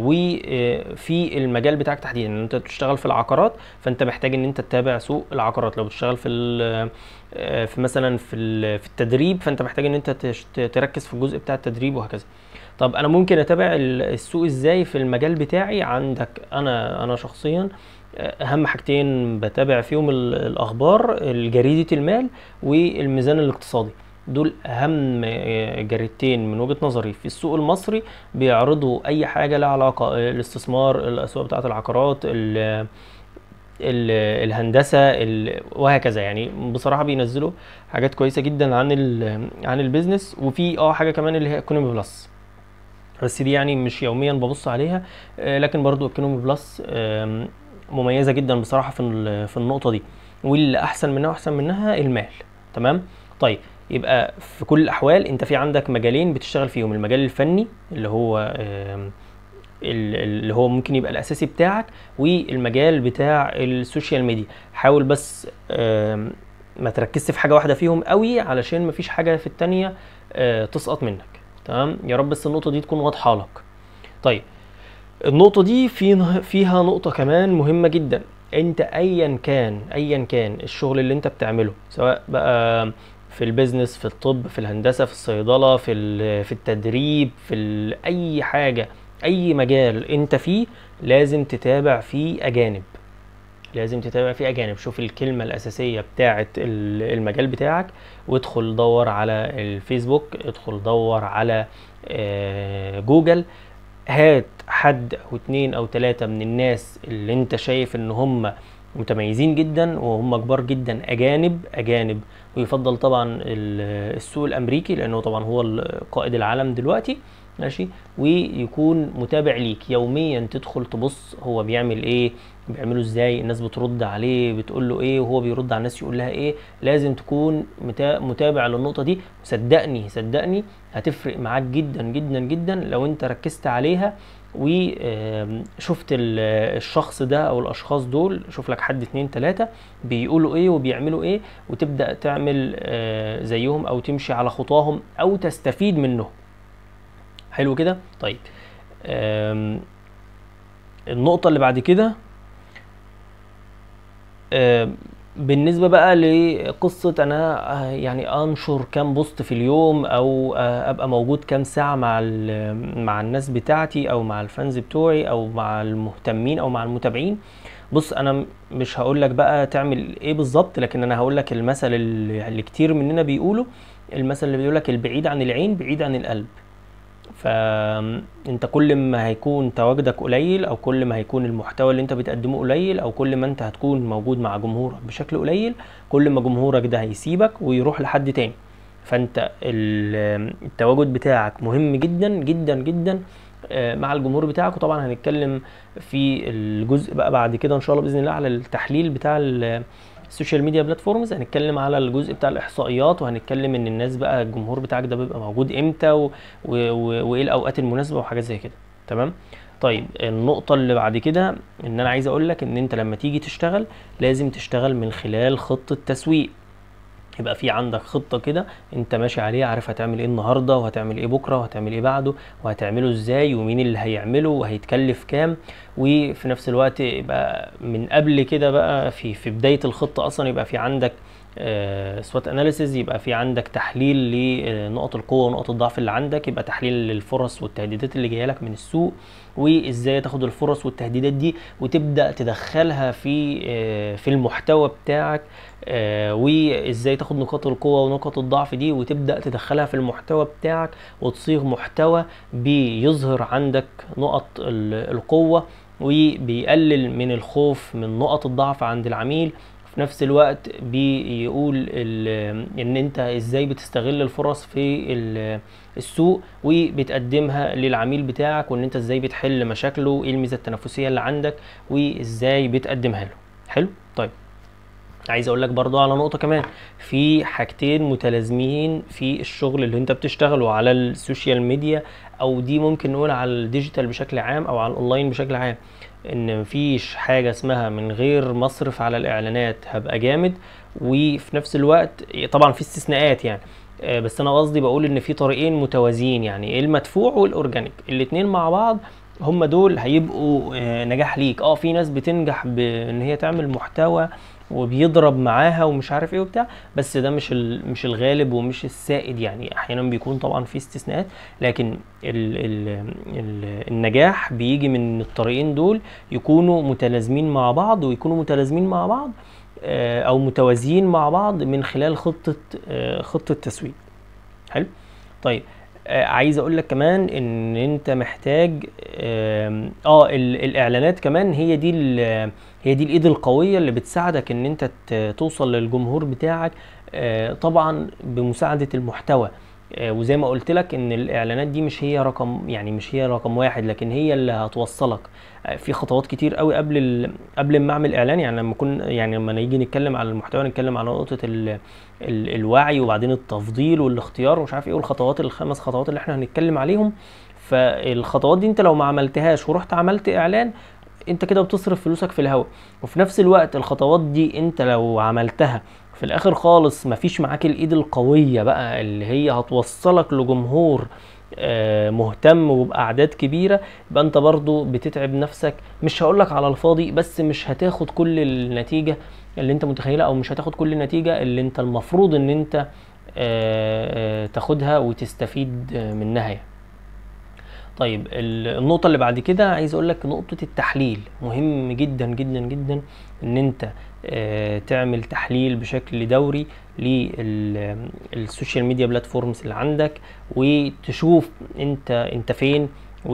وفي المجال بتاعك تحديدا ان انت بتشتغل في العقارات فانت محتاج ان انت تتابع سوق العقارات لو بتشتغل في ال- آه، في مثلا في ال- في التدريب فانت محتاج ان انت تش- تركز في الجزء بتاع التدريب وهكذا طب انا ممكن اتابع ال- السوق ازاي في المجال بتاعي عندك انا انا شخصيا آه، اهم حاجتين بتابع فيهم ال- الاخبار جريدة المال والميزان الاقتصادي دول اهم آه، جريدتين من وجهة نظري في السوق المصري بيعرضوا اي حاجة لها علاقة آه، الاستثمار الاسواق بتاعة العقارات ال- ال- الهندسه ال- وهكذا يعني بصراحه بينزلوا حاجات كويسه جدا عن ال عن البيزنس وفي اه حاجه كمان اللي هي ايكونومي بلس بس دي يعني مش يوميا ببص عليها آه، لكن برضو ايكونومي بلس آم، مميزه جدا بصراحه في ال- في النقطه دي واللي احسن منها واحسن منها المال تمام طيب يبقى في كل الاحوال انت في عندك مجالين بتشتغل فيهم المجال الفني اللي هو آم، ال- اللي هو ممكن يبقى الاساسي بتاعك والمجال بتاع السوشيال ميديا حاول بس آم، ما تركزش في حاجه واحده فيهم قوي علشان مفيش حاجه في التانية آه، تسقط منك تمام يا رب بس النقطه دي تكون واضحه لك طيب النقطة دي في فيها نقطة كمان مهمة جدا انت ايا كان ايا كان الشغل اللي انت بتعمله سواء بقى في البيزنس في الطب في الهندسة في الصيدلة في ال- في التدريب في ال- اي حاجة اي مجال انت فيه لازم تتابع فيه اجانب لازم تتابع فيه اجانب شوف الكلمة الاساسية بتاعة ال- المجال بتاعك وادخل دور على الفيسبوك ادخل دور على آه، جوجل هات حد او اتنين او تلاتة من الناس اللي انت شايف ان هم متميزين جدا وهم كبار جدا اجانب اجانب ويفضل طبعا ال- السوق الامريكي لانه طبعا هو ال- قائد العالم دلوقتي ماشي ويكون متابع ليك يوميا تدخل تبص هو بيعمل ايه بيعمله ازاي الناس بترد عليه بتقول له ايه وهو بيرد على الناس يقول لها ايه لازم تكون متا- متابع للنقطة دي صدقني صدقني هتفرق معاك جدا جدا جدا لو انت ركزت عليها وشفت الشخص ده او الاشخاص دول شوف لك حد اتنين تلاتة بيقولوا ايه وبيعملوا ايه وتبدأ تعمل آه، زيهم او تمشي على خطاهم او تستفيد منهم حلو كده طيب آم، النقطة اللي بعد كده آم، بالنسبة بقى لقصة أنا آه، يعني أنشر كام بوست في اليوم أو آه، أبقى موجود كام ساعة مع ال- مع الناس بتاعتي أو مع الفانز بتوعي أو مع المهتمين أو مع المتابعين بص أنا م- مش هقول لك بقى تعمل إيه بالظبط لكن أنا هقول لك المثل اللي اللي كتير مننا بيقوله المثل اللي بيقول لك البعيد عن العين بعيد عن القلب فانت كل ما هيكون تواجدك قليل او كل ما هيكون المحتوى اللي انت بتقدمه قليل او كل ما انت هتكون موجود مع جمهورك بشكل قليل كل ما جمهورك ده هيسيبك ويروح لحد تاني فانت ال- التواجد بتاعك مهم جدا جدا جدا آه، مع الجمهور بتاعك وطبعا هنتكلم في الجزء بقى بعد كده ان شاء الله باذن الله على التحليل بتاع ال- السوشيال ميديا بلاتفورمز هنتكلم على الجزء بتاع الاحصائيات وهنتكلم ان الناس بقى الجمهور بتاعك ده بيبقى موجود امتى و... و... و... وايه الاوقات المناسبه وحاجات زي كده تمام طيب النقطة اللي بعد كده ان انا عايز اقول لك ان انت لما تيجي تشتغل لازم تشتغل من خلال خطة تسويق يبقى في عندك خطة كده انت ماشي عليها عارف هتعمل ايه النهاردة وهتعمل ايه بكرة وهتعمل ايه بعده وهتعمله ازاي ومين اللي هيعمله وهيتكلف كام وفي نفس الوقت يبقى من قبل كده بقى في في بداية الخطة اصلا يبقى في عندك سوات اناليسيز يبقى في عندك تحليل لنقط القوة ونقط الضعف اللي عندك يبقى تحليل للفرص والتهديدات اللي جايه لك من السوق وازاي تاخد الفرص والتهديدات دي وتبدا تدخلها في آه، في المحتوى بتاعك آه، وازاي تاخد نقاط القوة ونقاط الضعف دي وتبدا تدخلها في المحتوى بتاعك وتصيغ محتوى بيظهر عندك نقط ال- القوة وبيقلل من الخوف من نقط الضعف عند العميل في نفس الوقت بيقول ال- ان انت ازاي بتستغل الفرص في ال- السوق وبتقدمها للعميل بتاعك وان انت ازاي بتحل مشاكله ايه الميزه التنافسيه اللي عندك وازاي بتقدمها له حلو طيب عايز اقول لك برضو على نقطة كمان في حاجتين متلازمين في الشغل اللي انت بتشتغله على السوشيال ميديا او دي ممكن نقول على الديجيتال بشكل عام او على الاونلاين بشكل عام ان مفيش حاجة اسمها من غير مصرف على الاعلانات هبقى جامد وفي نفس الوقت طبعا في استثناءات يعني آه، بس انا قصدي بقول ان في طريقين متوازيين يعني المدفوع والاورجانيك الاتنين مع بعض هم دول هيبقوا آه، نجاح ليك اه في ناس بتنجح بان هي تعمل محتوى وبيضرب معاها ومش عارف ايه وبتاع بس ده مش ال- مش الغالب ومش السائد يعني احيانا بيكون طبعا في استثناءات لكن ال ال ال النجاح بيجي من الطريقين دول يكونوا متلازمين مع بعض ويكونوا متلازمين مع بعض آه، او متوازيين مع بعض من خلال خطة آه، خطة تسويق حلو طيب آه، عايز اقول لك كمان ان انت محتاج آم، اه ال- الاعلانات كمان هي دي ال- هي دي الايد القويه اللي بتساعدك ان انت ت- توصل للجمهور بتاعك آه، طبعا بمساعده المحتوى آه، وزي ما قلت لك ان الاعلانات دي مش هي رقم يعني مش هي رقم واحد لكن هي اللي هتوصلك آه، في خطوات كتير قوي قبل ال... قبل ما اعمل اعلان يعني لما كن يعني لما نيجي نتكلم على المحتوى نتكلم على نقطه ال... ال... الوعي وبعدين التفضيل والاختيار ومش عارف ايه والخطوات الخمس خطوات اللي احنا هنتكلم عليهم فالخطوات دي انت لو ما عملتهاش ورحت عملت اعلان انت كده بتصرف فلوسك في الهواء وفي نفس الوقت الخطوات دي انت لو عملتها في الاخر خالص مفيش معاك الايد القوية بقى اللي هي هتوصلك لجمهور آه، مهتم وبأعداد كبيرة يبقى انت برضو بتتعب نفسك مش هقولك على الفاضي بس مش هتاخد كل النتيجة اللي انت متخيلها او مش هتاخد كل النتيجة اللي انت المفروض ان انت آه، آه، تاخدها وتستفيد آه، منها يعني. طيب ال- النقطة اللي بعد كده عايز اقول لك نقطة التحليل مهم جدا جدا جدا ان انت آه، تعمل تحليل بشكل دوري للسوشيال ميديا بلاتفورمز اللي عندك وتشوف انت انت فين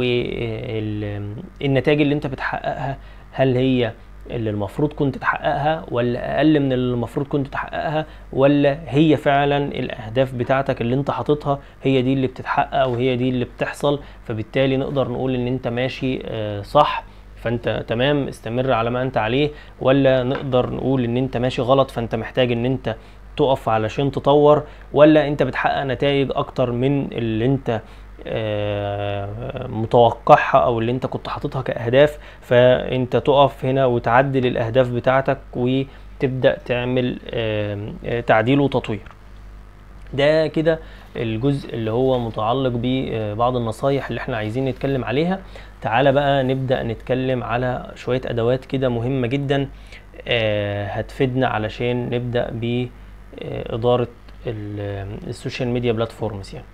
والنتائج اللي انت بتحققها هل هي اللي المفروض كنت تحققها ولا اقل من اللي المفروض كنت تحققها ولا هي فعلا الاهداف بتاعتك اللي انت حاططها هي دي اللي بتتحقق وهي دي اللي بتحصل فبالتالي نقدر نقول ان انت ماشي آه، صح فانت تمام استمر على ما انت عليه ولا نقدر نقول ان انت ماشي غلط فانت محتاج ان انت تقف علشان تطور ولا انت بتحقق نتائج اكتر من اللي انت آه، متوقعها او اللي انت كنت حاططها كاهداف فانت تقف هنا وتعدل الاهداف بتاعتك وتبدا تعمل آه، آه، تعديل وتطوير ده كده الجزء اللي هو متعلق ببعض النصايح اللي احنا عايزين نتكلم عليها تعالى بقى نبدأ نتكلم على شوية أدوات كده مهمة جدا آه، هتفيدنا علشان نبدأ بإدارة ال- السوشيال ميديا بلاتفورمز يعني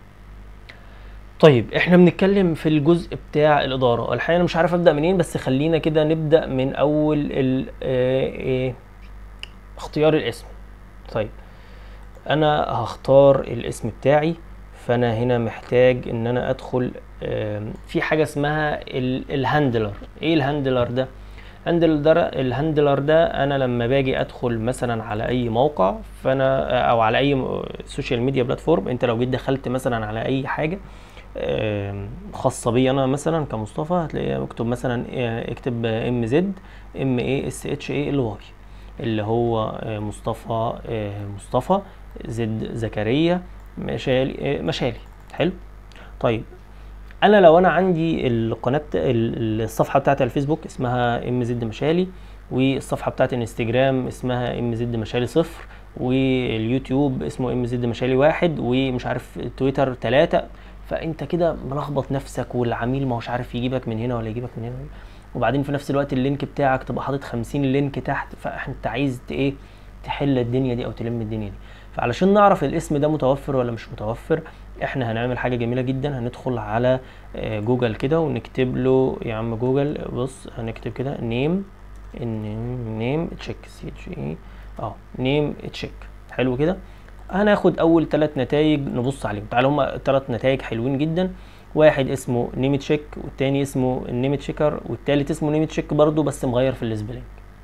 طيب احنا بنتكلم في الجزء بتاع الإدارة الحقيقة أنا مش عارف أبدأ منين بس خلينا كده نبدأ من أول ال- آه، آه، اختيار الاسم طيب انا هختار الاسم بتاعي فانا هنا محتاج ان انا ادخل آم، في حاجه اسمها ال- الهاندلر ايه الهاندلر ده الهاندلر ده الهاندلر ده انا لما باجي ادخل مثلا على اي موقع فانا او على اي م- سوشيال ميديا بلاتفورم انت لو جيت دخلت مثلا على اي حاجه آم، خاصه بي انا مثلا كمصطفى هتلاقي مكتوب مثلا آه، اكتب ام زد ام اي اس اتش اي ال واي اللي هو آه، مصطفى آه، مصطفى زد زكريا مشالي آه، مشالي حلو طيب انا لو انا عندي القناه بتا... ال- الصفحه بتاعت الفيسبوك اسمها ام زد مشالي والصفحه بتاعت الانستجرام اسمها ام زد مشالي صفر واليوتيوب اسمه ام زد مشالي واحد ومش عارف تويتر تلاتة فانت كده ملخبط نفسك والعميل ما هوش عارف يجيبك من هنا ولا يجيبك من هنا وبعدين في نفس الوقت اللينك بتاعك تبقى حاطط 50 لينك تحت فانت عايز ت- ايه تحل الدنيا دي او تلم الدنيا دي فعلشان نعرف الاسم ده متوفر ولا مش متوفر احنا هنعمل حاجه جميله جدا هندخل على آه، جوجل كده ونكتب له يا عم جوجل بص هنكتب كده نيم نيم تشيك سي اتش اي اه نيم تشيك حلو كده هناخد اول ثلاث نتائج نبص عليهم تعالى هما ثلاث نتائج حلوين جدا واحد اسمه نيم تشيك والتاني اسمه النيم تشيكر والتالت اسمه نيم تشيك برضو بس مغير في السبيلنج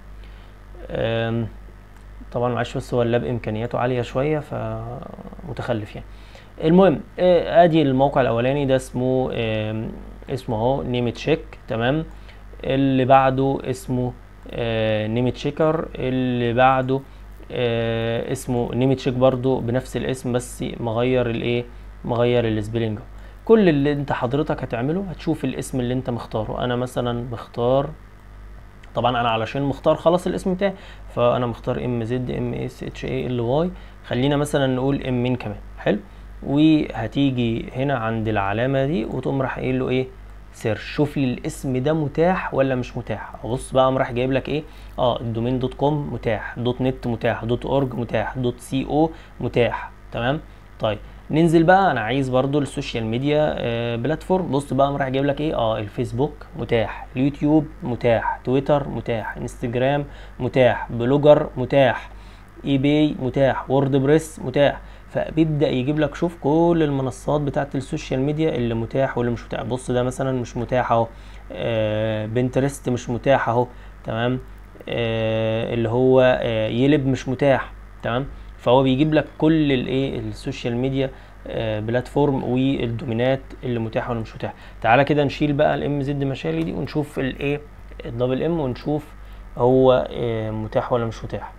أم، طبعا معلش بس هو اللاب امكانياته عاليه شويه فمتخلف يعني المهم آه، ادي الموقع الاولاني ده اسمه آم، اسمه اهو نيم تشيك تمام اللي بعده اسمه نيم تشيكر اللي بعده آه، اسمه نيم تشيك برضو بنفس الاسم بس مغير الايه مغير السبيلنج كل اللي انت حضرتك هتعمله هتشوف الاسم اللي انت مختاره انا مثلا مختار طبعا انا علشان مختار خلاص الاسم بتاعي فانا مختار ام زد ام اس اتش اي ال واي خلينا مثلا نقول ام مين كمان حلو وهتيجي هنا عند العلامه دي وتقوم راح قايل له ايه سيرش شوف لي الاسم ده متاح ولا مش متاح بص بقى قام راح جايب لك ايه اه الدومين دوت كوم متاح دوت نت متاح دوت اورج متاح دوت سي او متاح تمام طيب ننزل بقى انا عايز برضو السوشيال ميديا آه بلاتفورم بص بقى قام راح جايب لك ايه اه الفيسبوك متاح اليوتيوب متاح تويتر متاح انستجرام متاح بلوجر متاح اي باي متاح وورد بريس متاح فبيبدا يجيب لك شوف كل المنصات بتاعت السوشيال ميديا اللي متاح واللي مش متاح بص ده مثلا مش متاح اهو آه بنترست مش متاح اهو تمام آه اللي هو آه يلب مش متاح تمام فهو بيجيب لك كل الايه السوشيال ميديا آه، بلاتفورم والدومينات اللي متاحه ولا مش متاحه تعالى كده نشيل بقى الام زد مشالي دي ونشوف الايه الدبل ام ونشوف هو آه، متاح ولا مش متاح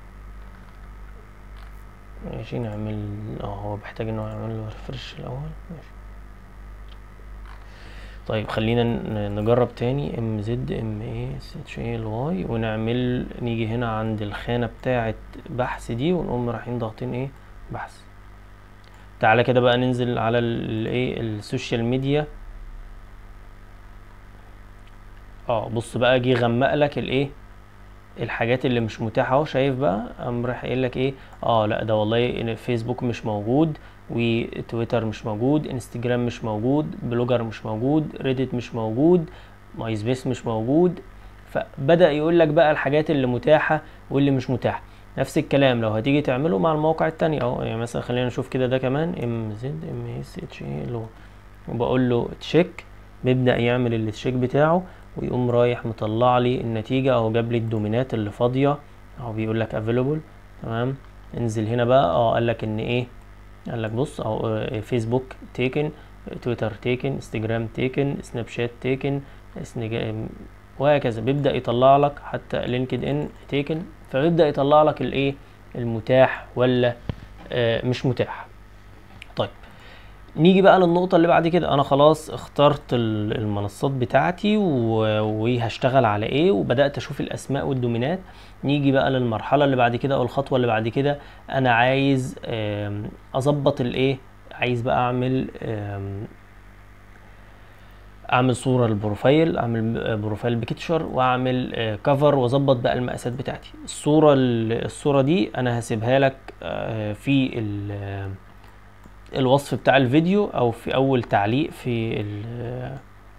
ماشي نعمل اه هو محتاج ان هو يعمل له ريفرش الاول ماشي طيب خلينا ن- نجرب تاني ام زد ام اي اس اتش اي ال واي ونعمل نيجي هنا عند الخانة بتاعة بحث دي ونقوم رايحين ضاغطين ايه بحث تعالى كده بقى ننزل على الايه السوشيال ميديا اه بص بقى جه غمق لك الايه الحاجات اللي مش متاحه اهو شايف بقى قام راح قايل لك ايه اه لا ده والله إن فيسبوك مش موجود وتويتر مش موجود انستجرام مش موجود بلوجر مش موجود ريديت مش موجود ماي سبيس مش موجود فبدأ يقول لك بقى الحاجات اللي متاحة واللي مش متاحة نفس الكلام لو هتيجي تعمله مع المواقع التانية اهو يعني مثلا خلينا نشوف كده ده كمان ام زد ام اس اتش اي ال وبقول له تشيك بيبدأ يعمل التشيك بتاعه ويقوم رايح مطلع لي النتيجة اهو جاب لي الدومينات اللي فاضية اهو بيقول لك افيلبل تمام انزل هنا بقى اه قال لك ان ايه قال لك بص اهو آه، فيسبوك تيكن تويتر تيكن انستجرام تيكن سناب شات تيكن سنجا- وهكذا بيبدأ يطلع لك حتى لينكد ان تيكن فبيبدأ يطلع لك الايه المتاح ولا آه، مش متاح طيب نيجي بقى للنقطة اللي بعد كده أنا خلاص اخترت ال- المنصات بتاعتي و- وهشتغل على إيه وبدأت أشوف الأسماء والدومينات نيجي بقى للمرحلة اللي بعد كده أو الخطوة اللي بعد كده أنا عايز آم، أظبط الإيه عايز بقى أعمل آم، اعمل صوره للبروفايل اعمل بروفايل بيكتشر واعمل كفر واظبط بقى المقاسات بتاعتي الصوره ال- الصوره دي انا هسيبها لك آه، في ال- الوصف بتاع الفيديو او في اول تعليق في ال-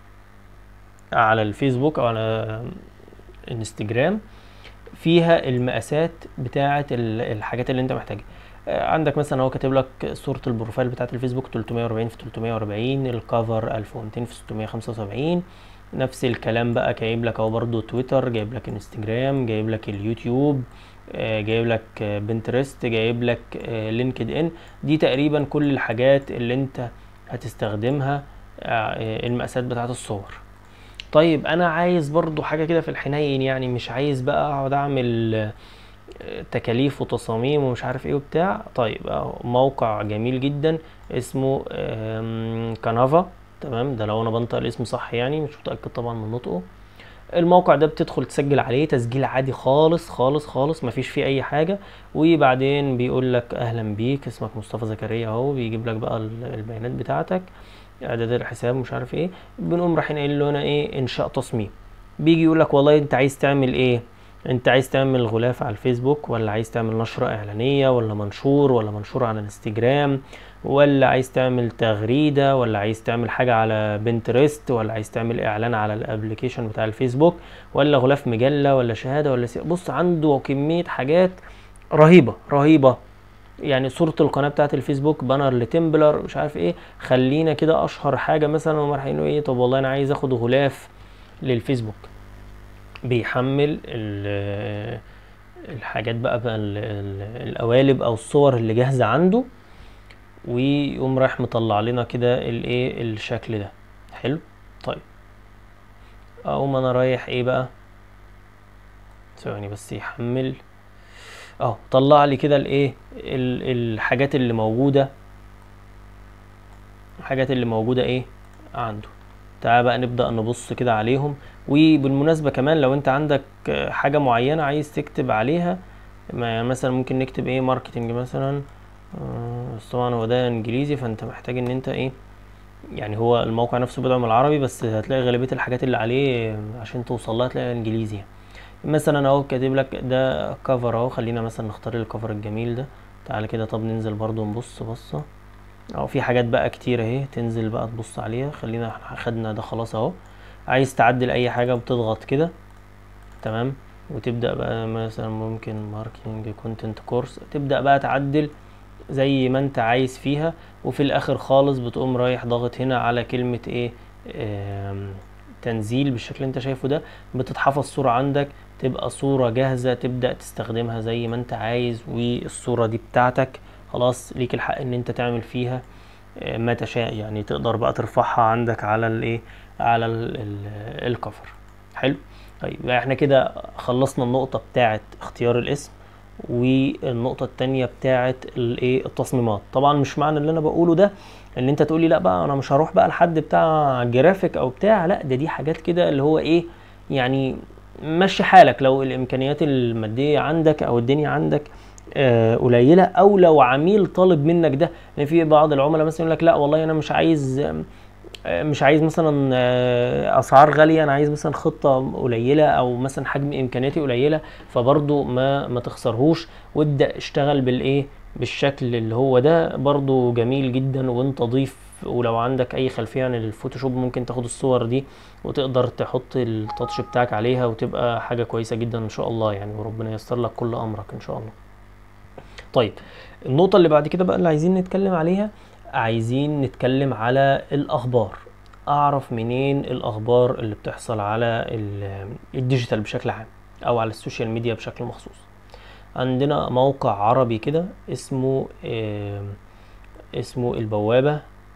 على الفيسبوك او على انستجرام فيها المقاسات بتاعه ال- الحاجات اللي انت محتاجها آه، عندك مثلا هو كاتب لك صورة البروفايل بتاعة الفيسبوك 340 في 340 الكفر 1200 في 675 نفس الكلام بقى جايب لك اهو برضو تويتر جايب لك انستجرام جايب لك اليوتيوب آه، جايب لك آه، بنترست جايب لك آه، لينكد ان دي تقريبا كل الحاجات اللي انت هتستخدمها آه، المقاسات بتاعة الصور طيب انا عايز برضو حاجة كده في الحنين يعني مش عايز بقى اقعد اعمل آه، تكاليف وتصاميم ومش عارف ايه وبتاع طيب اهو موقع جميل جدا اسمه آم، كانافا تمام ده لو انا بنطق الاسم صح يعني مش متأكد طبعا من نطقه الموقع ده بتدخل تسجل عليه تسجيل عادي خالص خالص خالص مفيش فيه اي حاجة وبعدين بيقول لك اهلا بيك اسمك مصطفى زكريا اهو بيجيب لك بقى ال- البيانات بتاعتك اعداد الحساب مش عارف ايه بنقوم رايحين قايل له هنا ايه انشاء تصميم بيجي يقول لك والله انت عايز تعمل ايه انت عايز تعمل غلاف على الفيسبوك ولا عايز تعمل نشرة اعلانية ولا منشور ولا منشور على الانستجرام ولا عايز تعمل تغريدة ولا عايز تعمل حاجة على بنترست ولا عايز تعمل اعلان على الابليكيشن بتاع الفيسبوك ولا غلاف مجلة ولا شهادة ولا سي... بص عنده كمية حاجات رهيبة رهيبة يعني صورة القناة بتاعت الفيسبوك بانر لتمبلر مش عارف ايه خلينا كده اشهر حاجة مثلا هم رايحين يقولوا ايه طب والله انا عايز اخد غلاف للفيسبوك بيحمل ال- الحاجات بقى, بقى ال- ال- القوالب او الصور اللي جاهزة عنده ويقوم رايح مطلع لنا كده الايه الشكل ده حلو طيب اقوم انا رايح ايه بقى ثواني بس يحمل اه طلع لي كده الايه ال- الحاجات اللي موجودة الحاجات اللي موجودة ايه عنده تعال بقى نبدأ نبص كده عليهم وبالمناسبة كمان لو انت عندك آه، حاجة معينة عايز تكتب عليها ما- يعني مثلا ممكن نكتب ايه ماركتنج مثلا آه، بس طبعا هو ده انجليزي فانت محتاج ان انت ايه يعني هو الموقع نفسه بيدعم العربي بس هتلاقي غالبية الحاجات اللي عليه عشان توصل لها تلاقي انجليزي يعني. مثلا اهو كاتب لك ده كفر اهو خلينا مثلا نختار الكفر الجميل ده تعالى كده طب ننزل برضو نبص بصة اهو في حاجات بقى كتير اهي تنزل بقى تبص عليها خلينا احنا خدنا ده خلاص اهو عايز تعدل اي حاجة بتضغط كده تمام وتبدأ بقى مثلا ممكن ماركتنج كونتنت كورس تبدأ بقى تعدل زي ما انت عايز فيها وفي الاخر خالص بتقوم رايح ضاغط هنا على كلمة ايه آم، تنزيل بالشكل اللي انت شايفه ده بتتحفظ صورة عندك تبقى صورة جاهزة تبدأ تستخدمها زي ما انت عايز والصورة دي بتاعتك خلاص ليك الحق ان انت تعمل فيها آه، ما تشاء يعني تقدر بقى ترفعها عندك على الايه على ال- ال- الكفر حلو طيب يبقى احنا كده خلصنا النقطة بتاعة اختيار الاسم والنقطة التانية بتاعة الايه التصميمات طبعا مش معنى اللي انا بقوله ده ان انت تقولي لا بقى انا مش هروح بقى لحد بتاع جرافيك او بتاع لا ده دي حاجات كده اللي هو ايه يعني مشي حالك لو الامكانيات المادية عندك او الدنيا عندك آه، قليلة او لو عميل طالب منك ده لان في بعض العملاء مثلا يقول لك لا والله انا مش عايز آه، مش عايز مثلا آه، اسعار غاليه انا عايز مثلا خطه قليله او مثلا حجم امكانياتي قليله فبرضو ما ما تخسرهوش وابدا اشتغل بالايه بالشكل اللي هو ده برضو جميل جدا وانت ضيف ولو عندك اي خلفيه عن الفوتوشوب ممكن تاخد الصور دي وتقدر تحط التاتش بتاعك عليها وتبقى حاجه كويسه جدا ان شاء الله يعني وربنا ييسر لك كل امرك ان شاء الله طيب النقطة اللي بعد كده بقى اللي عايزين نتكلم عليها عايزين نتكلم على الأخبار أعرف منين الأخبار اللي بتحصل على ال- الديجيتال بشكل عام أو على السوشيال ميديا بشكل مخصوص عندنا موقع عربي كده اسمه آم، اسمه البوابة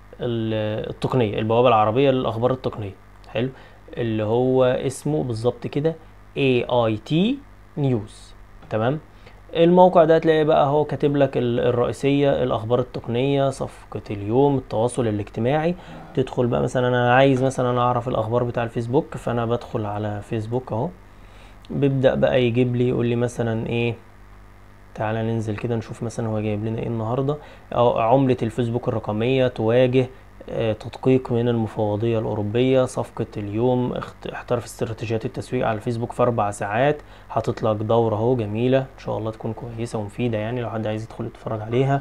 ال- التقنية البوابة العربية للأخبار التقنية حلو اللي هو اسمه بالظبط كده AIT News تمام الموقع ده هتلاقي بقى هو كاتب لك ال- الرئيسية الأخبار التقنية صفقة اليوم التواصل الاجتماعي تدخل بقى مثلا أنا عايز مثلا أعرف الأخبار بتاع الفيسبوك فأنا بدخل على فيسبوك أهو بيبدأ بقى يجيب لي يقول لي مثلا إيه تعالى ننزل كده نشوف مثلا هو جايب لنا ايه النهارده أو عملة الفيسبوك الرقمية تواجه آه، تدقيق من المفوضية الأوروبية صفقة اليوم اخت- احترف استراتيجيات التسويق على الفيسبوك في أربع ساعات حاطط لك دورة اهو جميلة إن شاء الله تكون كويسة ومفيدة يعني لو حد عايز يدخل يتفرج عليها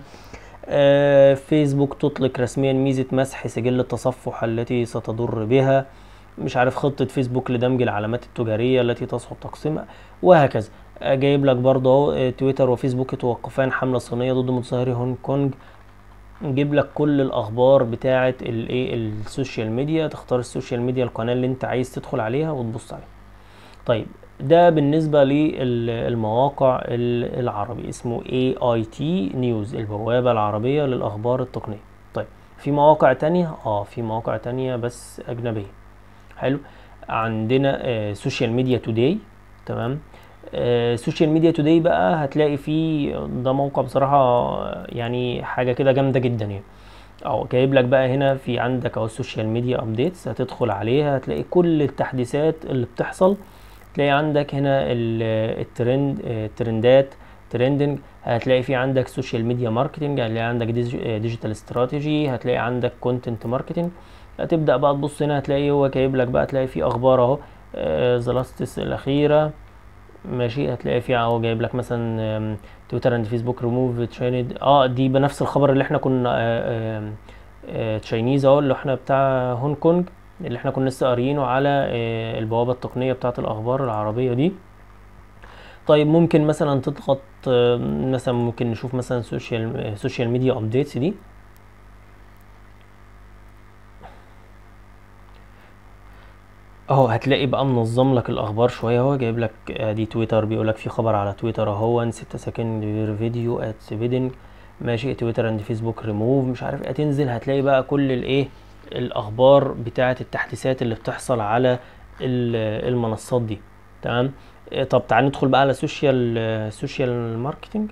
آه، فيسبوك تطلق رسميا ميزة مسح سجل التصفح التي ستضر بها مش عارف خطة فيسبوك لدمج العلامات التجارية التي تصعب تقسيمها وهكذا آه، جايب لك برضه اهو آه، تويتر وفيسبوك توقفان حملة صينية ضد متظاهري هونج كونج نجيب لك كل الاخبار بتاعه الايه السوشيال ميديا تختار السوشيال ميديا القناه اللي انت عايز تدخل عليها وتبص عليها طيب ده بالنسبه للمواقع ال- العربي اسمه AIT نيوز البوابه العربيه للاخبار التقنيه طيب في مواقع تانية اه في مواقع تانية بس اجنبيه حلو عندنا سوشيال ميديا توداي تمام سوشيال ميديا توداي بقى هتلاقي فيه ده موقع بصراحة يعني حاجة كده جامدة جدا يعني اه جايب لك بقى هنا في عندك اهو السوشيال ميديا ابديتس هتدخل عليها هتلاقي كل التحديثات اللي بتحصل تلاقي عندك هنا ال- الترند الترندات ترندنج هتلاقي في عندك سوشيال ميديا ماركتنج هتلاقي عندك ديجيتال استراتيجي هتلاقي عندك كونتنت ماركتنج هتبدأ بقى تبص هنا هتلاقي هو جايب لك بقى تلاقي في اخبار اهو ذا لاستس الاخيره ماشي هتلاقي فيها اهو جايب لك مثلا تويتر اند فيسبوك ريموف تريند اه دي بنفس الخبر اللي احنا كنا تشاينيز اهو اللي احنا بتاع هونج كونج اللي احنا كنا لسه قاريينه على آه، البوابة التقنية بتاعة الأخبار العربية دي طيب ممكن مثلا تضغط آه، مثلا ممكن نشوف مثلا سوشيال سوشيال ميديا ابديتس دي اهو هتلاقي بقى منظم لك الاخبار شويه اهو جايب لك ادي تويتر بيقول لك في خبر على تويتر اهو 6 سكند فيديو ات سبيدنج ماشي تويتر اند فيسبوك ريموف مش عارف ايه هتنزل هتلاقي بقى كل الايه الاخبار بتاعه التحديثات اللي بتحصل على ال- المنصات دي تمام إيه، طب تعال ندخل بقى على سوشيال سوشيال ماركتنج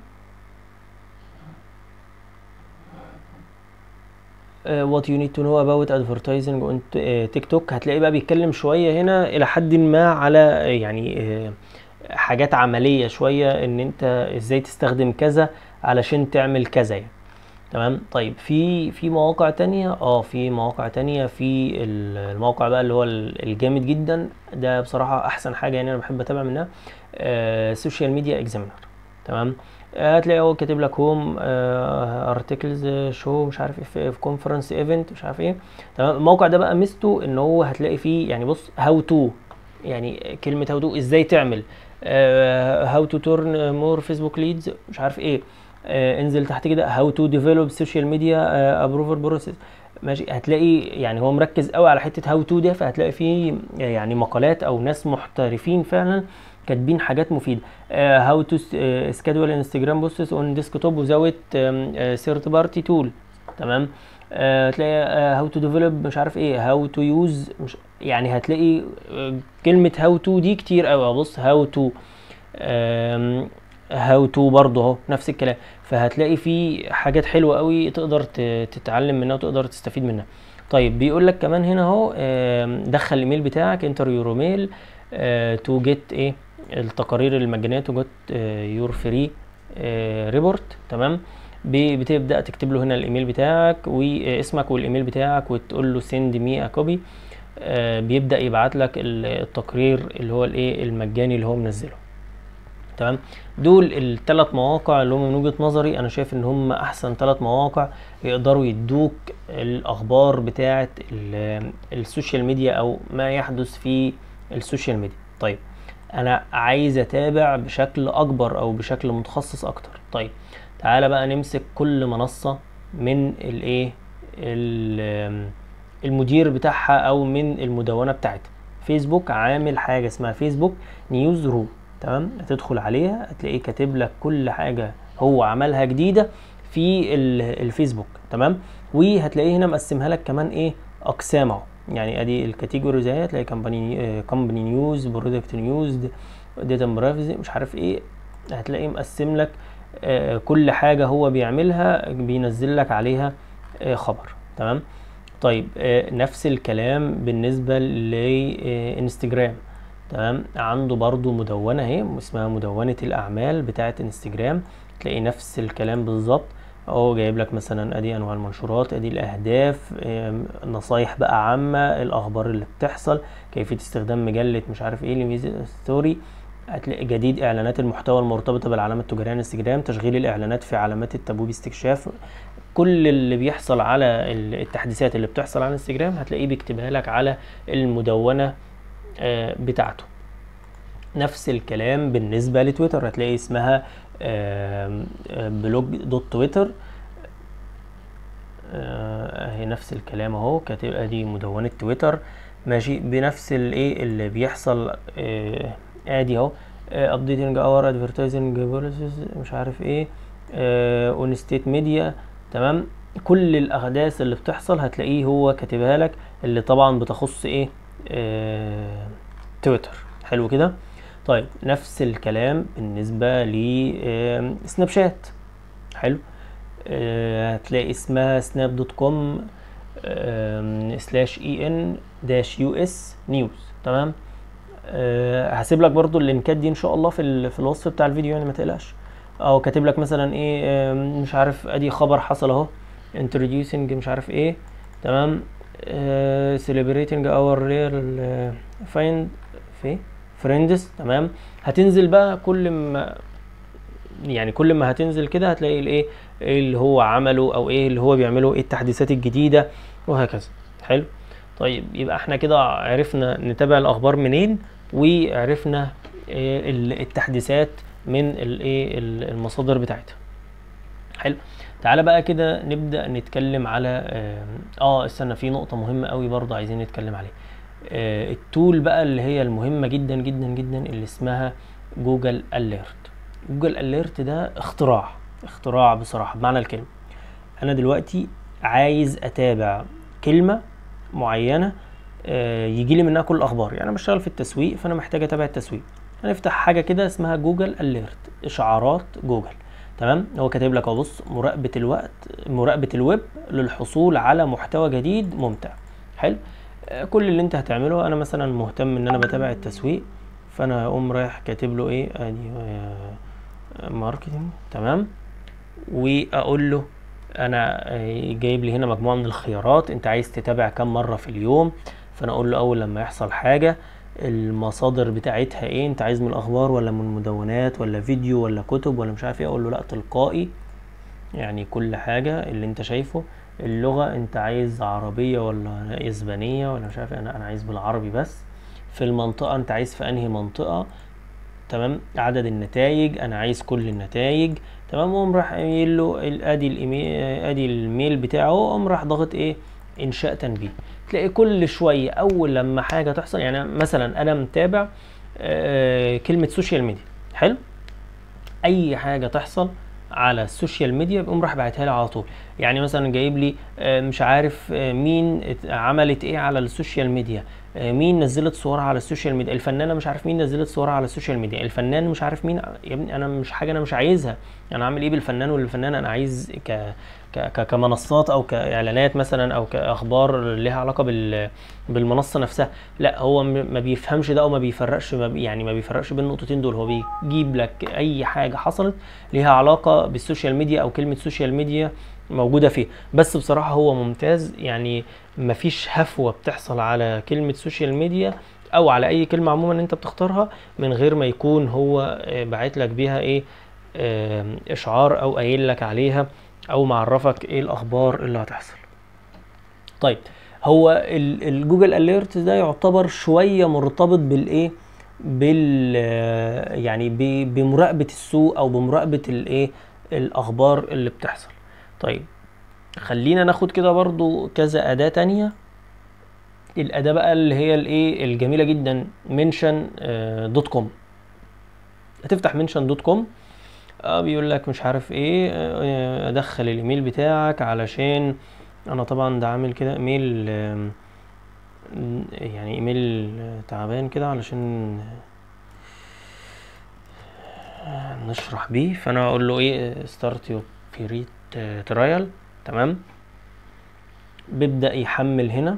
وات يو نيد تو نو اباوت ادفرتايزنج اون تيك توك هتلاقي بقى بيتكلم شويه هنا الى حد ما على آه، يعني آه، حاجات عمليه شويه ان انت ازاي تستخدم كذا علشان تعمل كذا يعني تمام طيب في في مواقع تانية اه في مواقع تانية في ال- الموقع بقى اللي هو ال- الجامد جدا ده بصراحة احسن حاجة يعني انا بحب اتابع منها سوشيال ميديا اكزامينر تمام آه، هتلاقي هو كاتب لك هوم ارتكلز شو مش عارف ايه في كونفرنس ايفنت مش عارف ايه تمام الموقع ده بقى ميزته ان هو هتلاقي فيه يعني بص هاو تو يعني كلمة هاو تو ازاي تعمل هاو تو تورن مور فيسبوك ليدز مش عارف ايه آه، انزل تحت كده هاو تو ديفلوب سوشيال ميديا ابروفر بروسيس ماشي هتلاقي يعني هو مركز قوي على حته هاو تو ده فهتلاقي فيه يعني مقالات او ناس محترفين فعلا كاتبين حاجات مفيده هاو تو سكادول انستجرام بوستس اون ديسكتوب وزاوت ثيرد بارتي تول تمام آه، تلاقي هاو تو ديفلوب مش عارف ايه هاو تو يوز مش يعني هتلاقي آه، كلمة هاو تو دي كتير قوي بص هاو تو هاو تو برضه اهو نفس الكلام فهتلاقي في حاجات حلوة قوي تقدر ت- تتعلم منها وتقدر تستفيد منها طيب بيقول لك كمان هنا اهو آم، دخل الايميل بتاعك انتر يور ميل تو جيت ايه التقارير المجانيه تو جيت يور فري ريبورت تمام ب- بتبدا تكتب له هنا الايميل بتاعك واسمك والايميل بتاعك وتقول له سند مي ا كوبي بيبدا يبعت لك ال- التقرير اللي هو الايه المجاني اللي هو منزله تمام دول الثلاث مواقع اللي هم من وجهة نظري انا شايف ان هم احسن ثلاث مواقع يقدروا يدوك الاخبار بتاعه ال- السوشيال ميديا او ما يحدث في السوشيال ميديا طيب انا عايز اتابع بشكل اكبر او بشكل متخصص اكتر طيب تعالى بقى نمسك كل منصة من الايه ال- المدير بتاعها او من المدونة بتاعتها فيسبوك عامل حاجة اسمها فيسبوك نيوز روم تمام هتدخل عليها هتلاقيه كاتب لك كل حاجة هو عملها جديدة في ال- الفيسبوك تمام وهتلاقيه هنا مقسمها لك كمان ايه اقسام اهو يعني ادي الكاتيجوريز اهي هتلاقي كمباني كومباني نيوز برودكت نيوز داتا برايفسي مش عارف ايه هتلاقيه مقسم لك آه، كل حاجة هو بيعملها بينزل لك عليها آه، خبر تمام طيب آه، نفس الكلام بالنسبة لانستجرام تمام عنده برضو مدونة اهي اسمها مدونة الأعمال بتاعة انستجرام تلاقي نفس الكلام بالظبط اهو جايب لك مثلا ادي انواع المنشورات ادي الاهداف آم، نصايح بقى عامة الاخبار اللي بتحصل كيفية استخدام مجلة مش عارف ايه لميزة ستوري هتلاقي جديد اعلانات المحتوى المرتبطة بالعلامة التجارية على انستجرام تشغيل الاعلانات في علامات التبويب استكشاف كل اللي بيحصل على ال- التحديثات اللي بتحصل على انستجرام هتلاقيه بيكتبها لك على المدونة آه، بتاعته نفس الكلام بالنسبة لتويتر هتلاقي اسمها آم، آه، بلوج دوت تويتر آه، اهي نفس الكلام اهو كاتب ادي مدونة تويتر ماشي بنفس الايه اللي بيحصل آه، ادي اهو ابديتنج اور ادفرتايزنج بوليسيز مش عارف ايه اون ستيت ميديا تمام كل الاحداث اللي بتحصل هتلاقيه هو كاتبها لك اللي طبعا بتخص ايه آه، تويتر حلو كده طيب نفس الكلام بالنسبة لسناب شات حلو آه، هتلاقي اسمها سناب دوت كوم سلاش اي ان داش يو اس نيوز تمام آه، هسيب لك برضو اللينكات دي ان شاء الله في ال- في الوصف بتاع الفيديو يعني ما تقلقش او كاتب لك مثلا ايه آم، مش عارف ادي خبر حصل اهو introducing مش عارف ايه تمام آه، celebrating our real آه، find في فريندز تمام هتنزل بقى كل ما يعني كل ما هتنزل كده هتلاقي الايه إيه اللي هو عمله او ايه اللي هو بيعمله ايه التحديثات الجديدة وهكذا حلو طيب يبقى احنا كده عرفنا نتابع الاخبار منين وعرفنا إيه ال- التحديثات من الايه ال- المصادر بتاعتها حلو تعالى بقى كده نبدأ نتكلم على آم، اه استنى في نقطة مهمة قوي برضه عايزين نتكلم عليها آه، التول بقى اللي هي المهمة جدا جدا جدا اللي اسمها جوجل اليرت جوجل اليرت ده اختراع اختراع بصراحة بمعنى الكلمة انا دلوقتي عايز اتابع كلمة معينة يجي لي منها كل الاخبار يعني انا بشتغل في التسويق فانا محتاج اتابع التسويق هنفتح حاجة كده اسمها جوجل اليرت اشعارات جوجل تمام هو كاتب لك اهو بص مراقبة الوقت مراقبة الويب للحصول على محتوى جديد ممتع حلو آه، كل اللي انت هتعمله انا مثلا مهتم ان انا بتابع التسويق فانا هقوم رايح كاتب له ايه ادي آه، ماركتنج تمام واقول له انا آه، جايب لي هنا مجموعه من الخيارات انت عايز تتابع كم مره في اليوم فانا اقول له اول لما يحصل حاجه المصادر بتاعتها ايه انت عايز من الاخبار ولا من مدونات ولا فيديو ولا كتب ولا مش عارف ايه اقول له لا تلقائي يعني كل حاجه اللي انت شايفه اللغه انت عايز عربيه ولا اسبانيه ولا مش عارف إيه، انا انا عايز بالعربي بس في المنطقه انت عايز في انهي منطقه تمام عدد النتائج انا عايز كل النتائج تمام وقوم راح قايل له ال- ادي الايميل ادي الميل بتاعه قوم راح ضاغط ايه انشاء تنبيه تلاقي كل شويه اول لما حاجه تحصل يعني مثلا انا متابع آه، كلمه سوشيال ميديا حلو اي حاجه تحصل على السوشيال ميديا بيقوم راح باعتها لي على طول يعني مثلا جايب لي آه، مش عارف آه، مين ات- عملت ايه على السوشيال ميديا آه، مين نزلت صورها على السوشيال ميديا الفنانه مش عارف مين نزلت صورها على السوشيال ميديا الفنان مش عارف مين يا ابني انا مش حاجه انا مش عايزها انا اعمل ايه بالفنان والفنانه انا عايز ك ك ك- كمنصات او كاعلانات مثلا او كاخبار لها علاقه بال بالمنصه نفسها لا هو م- ما بيفهمش ده او ما بيفرقش ما بي يعني ما بيفرقش بين النقطتين دول هو بيجيب لك اي حاجه حصلت ليها علاقه بالسوشيال ميديا او كلمه سوشيال ميديا موجوده فيه بس بصراحه هو ممتاز يعني مفيش هفوه بتحصل على كلمه سوشيال ميديا او على اي كلمه عموما انت بتختارها من غير ما يكون هو آه، باعت لك بيها ايه آم، اشعار او قايل لك عليها او معرفك ايه الاخبار اللي هتحصل طيب هو ال- الجوجل اليرت ده يعتبر شويه مرتبط بالايه بال آه، يعني ب- بمراقبه السوق او بمراقبه الايه الاخبار اللي بتحصل طيب خلينا ناخد كده برضو كذا اداه تانية الاداه بقى اللي هي الايه الجميله جدا منشن دوت كوم هتفتح منشن دوت كوم اه بيقول لك مش عارف ايه آه، ادخل الايميل بتاعك علشان انا طبعا ده عامل كده ايميل آم، يعني ايميل تعبان كده علشان آه، نشرح بيه فانا اقول له ايه ستارت يور فري ترايل تمام بيبدأ يحمل هنا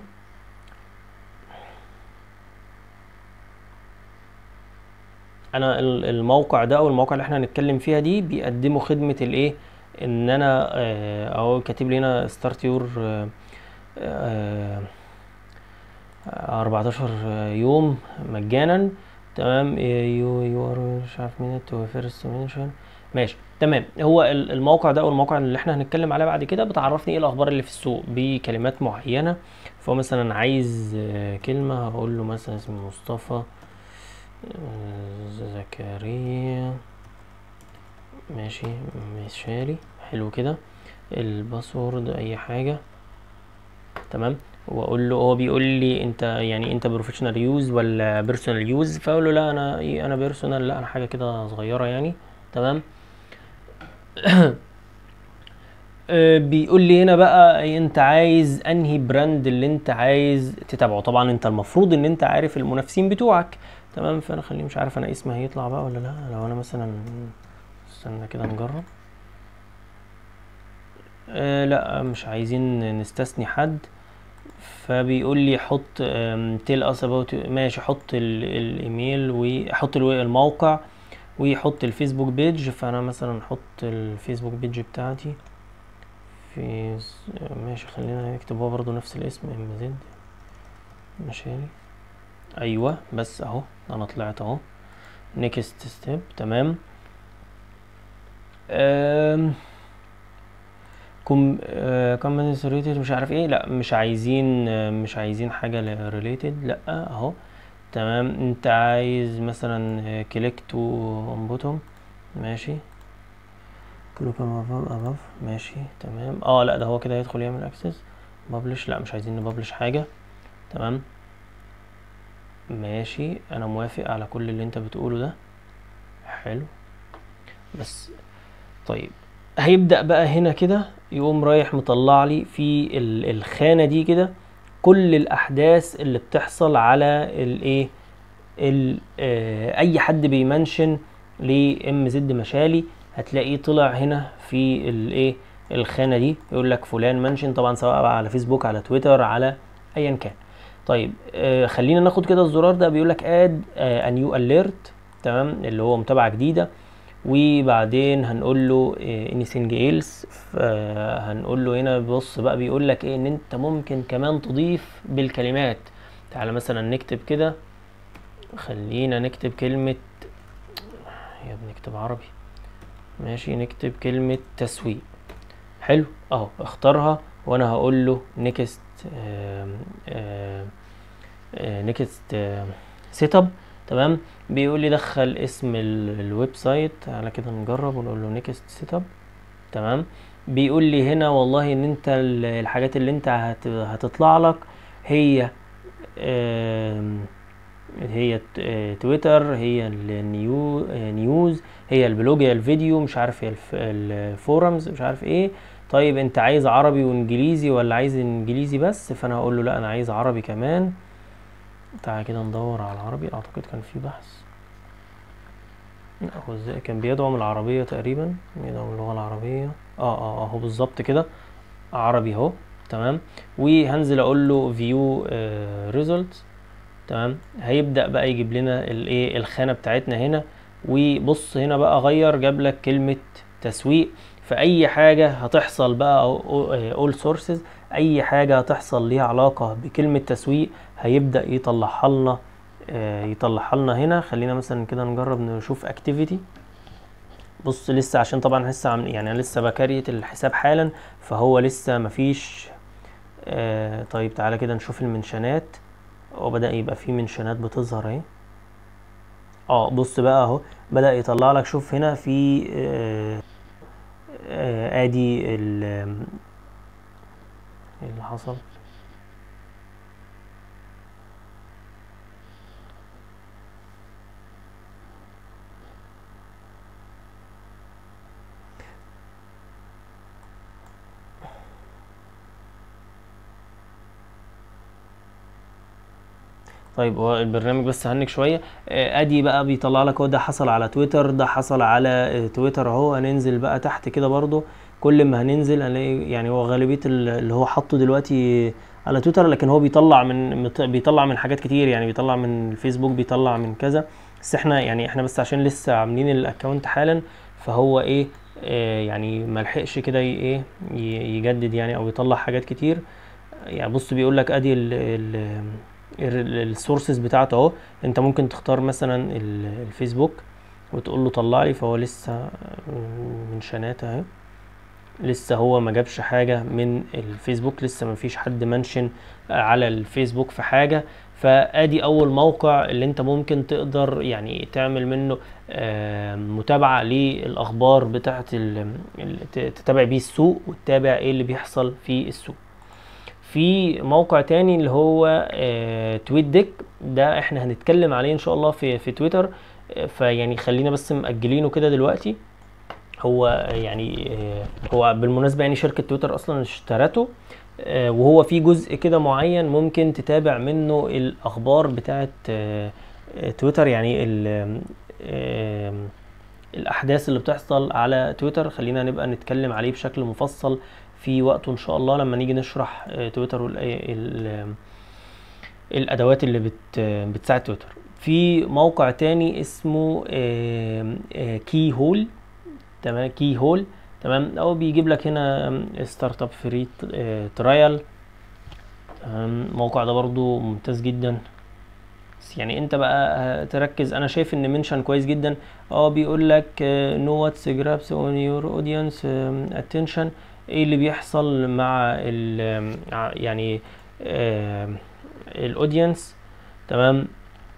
انا ال- الموقع ده او الموقع اللي احنا هنتكلم فيها دي بيقدموا خدمة الايه ان انا آه، اهو كاتب لي هنا ستارت يور 14 يوم مجانا تمام يو يو ار مش عارف مين تو فيرست منشن ماشي تمام هو ال- الموقع ده او الموقع اللي احنا هنتكلم عليه بعد كده بتعرفني ايه الاخبار اللي في السوق بكلمات معينه فهو مثلا عايز آه، كلمه هقول له مثلا اسم مصطفى آه، زكريا ماشي مشاري حلو كده الباسورد اي حاجه تمام واقول له هو بيقول لي انت يعني انت بروفيشنال يوز ولا بيرسونال يوز فاقول له لا انا ايه انا بيرسونال لا انا حاجه كده صغيره يعني تمام آه، بيقول لي هنا بقى انت عايز انهي براند اللي انت عايز تتابعه طبعا انت المفروض ان انت عارف المنافسين بتوعك تمام فانا خليه مش عارف انا اسمي هيطلع بقى ولا لا لو انا مثلا استنى كده نجرب آه لا مش عايزين نستثني حد فبيقول لي حط تيل اس اباوت ماشي حط ال- الايميل وحط الو- الموقع ويحط الفيسبوك بيج فانا مثلا احط الفيسبوك بيج بتاعتي فيس ماشي خلينا نكتب هو برضو نفس الاسم ام زد مشاري ايوه بس اهو انا طلعت اهو نيكست ستيب تمام أم كوم كومبانيز ريليتد مش عارف ايه لا مش عايزين آه، مش عايزين حاجه ريليتد لا اهو تمام انت عايز مثلا كليك تو اون بوتوم ماشي كليك اباف ماشي تمام اه لا ده هو كده هيدخل يعمل اكسس ببلش لا مش عايزين نبلش حاجه تمام ماشي انا موافق على كل اللي انت بتقوله ده حلو بس طيب هيبدأ بقى هنا كده يقوم رايح مطلع لي في ال- الخانة دي كده كل الأحداث اللي بتحصل على الايه ال- آه، أي حد بيمنشن لإم زد مشالي هتلاقيه طلع هنا في الايه الخانة دي يقول لك فلان منشن طبعا سواء بقى على فيسبوك على تويتر على أيا كان طيب آه خلينا ناخد كده الزرار ده بيقول لك اد ا نيو اليرت تمام اللي هو متابعة جديدة وبعدين هنقول له anything else هنقول له هنا بص بقى بيقول لك ايه ان انت ممكن كمان تضيف بالكلمات تعالى مثلا نكتب كده خلينا نكتب كلمة يا ابني نكتب عربي ماشي نكتب كلمة تسويق حلو اهو اختارها وانا هقول له نيكست نيكست سيت اب تمام بيقول لي دخل اسم ال- الويب سايت على كده نجرب ونقول له نيكست سيت اب تمام بيقول لي هنا والله ان انت ال- الحاجات اللي انت هت- هتطلع لك هي آم، هي ت- آه، تويتر هي النيو آه، نيوز هي البلوج هي الفيديو مش عارف هي الف- الفورمز مش عارف ايه طيب انت عايز عربي وانجليزي ولا عايز انجليزي بس فانا هقول له لا انا عايز عربي كمان تعالى كده ندور على العربي اعتقد كان في بحث لا، هو ازاي كان بيدعم العربية تقريبا بيدعم اللغة العربية اه اه اه هو بالظبط كده عربي اهو تمام وهنزل اقول له فيو ريزلتس تمام هيبدأ بقى يجيب لنا الايه الخانة بتاعتنا هنا وبص هنا بقى غير جاب لك كلمة تسويق فأي حاجة هتحصل بقى أو all sources أي حاجة هتحصل ليها علاقة بكلمة تسويق هيبدأ يطلعها لنا آه، يطلعها لنا هنا خلينا مثلا كده نجرب نشوف activity بص لسه عشان طبعا لسه عم يعني انا لسه بكريت الحساب حالا فهو لسه مفيش آه طيب تعالى كده نشوف المنشنات هو بدأ يبقى فيه منشنات بتظهر اهي اه بص بقى اهو بدأ يطلع لك شوف هنا في آه آه ادي ال ايه اللي حصل طيب هو البرنامج بس هنك شويه آه، ادي بقى بيطلع لك هو ده حصل على تويتر ده حصل على آه، تويتر اهو هننزل بقى تحت كده برضو كل ما هننزل هنلاقي يعني هو غالبيه ال- اللي هو حاطه دلوقتي على تويتر لكن هو بيطلع من مت- بيطلع من حاجات كتير يعني بيطلع من الفيسبوك بيطلع من كذا بس احنا يعني احنا بس عشان لسه عاملين الاكونت حالا فهو ايه آه يعني ملحقش كده ي- ايه ي- يجدد يعني او يطلع حاجات كتير يعني بص بيقول لك ادي ال ال السورسز بتاعته اهو انت ممكن تختار مثلا ال- الفيسبوك وتقول له طلع لي فهو لسه من شنات اهي لسه هو ما جابش حاجة من الفيسبوك لسه ما فيش حد منشن على الفيسبوك في حاجة فادي اول موقع اللي انت ممكن تقدر يعني تعمل منه آه، متابعة للاخبار بتاعت ال- ال- ت- تتابع بيه السوق وتتابع ايه اللي بيحصل في السوق في موقع تاني اللي هو آه، تويت ديك ده احنا هنتكلم عليه ان شاء الله في في تويتر آه، فيعني خلينا بس مأجلينه كده دلوقتي هو يعني آه، هو بالمناسبة يعني شركة تويتر اصلا اشترته آه، وهو في جزء كده معين ممكن تتابع منه الاخبار بتاعت آه، آه، تويتر يعني ال- آه، الاحداث اللي بتحصل على تويتر خلينا نبقى نتكلم عليه بشكل مفصل في وقته ان شاء الله لما نيجي نشرح آه، تويتر وال ال- الادوات اللي بت بتساعد تويتر في موقع تاني اسمه كي هول تمام كي هول تمام او بيجيب لك هنا ستارت اب فري ترايل الموقع ده برضو ممتاز جدا بس يعني انت بقى تركز انا شايف ان منشن كويس جدا اه بيقول لك نو واتس جرابس اون يور اودينس اتنشن ايه اللي بيحصل مع ال ع- يعني الاودينس تمام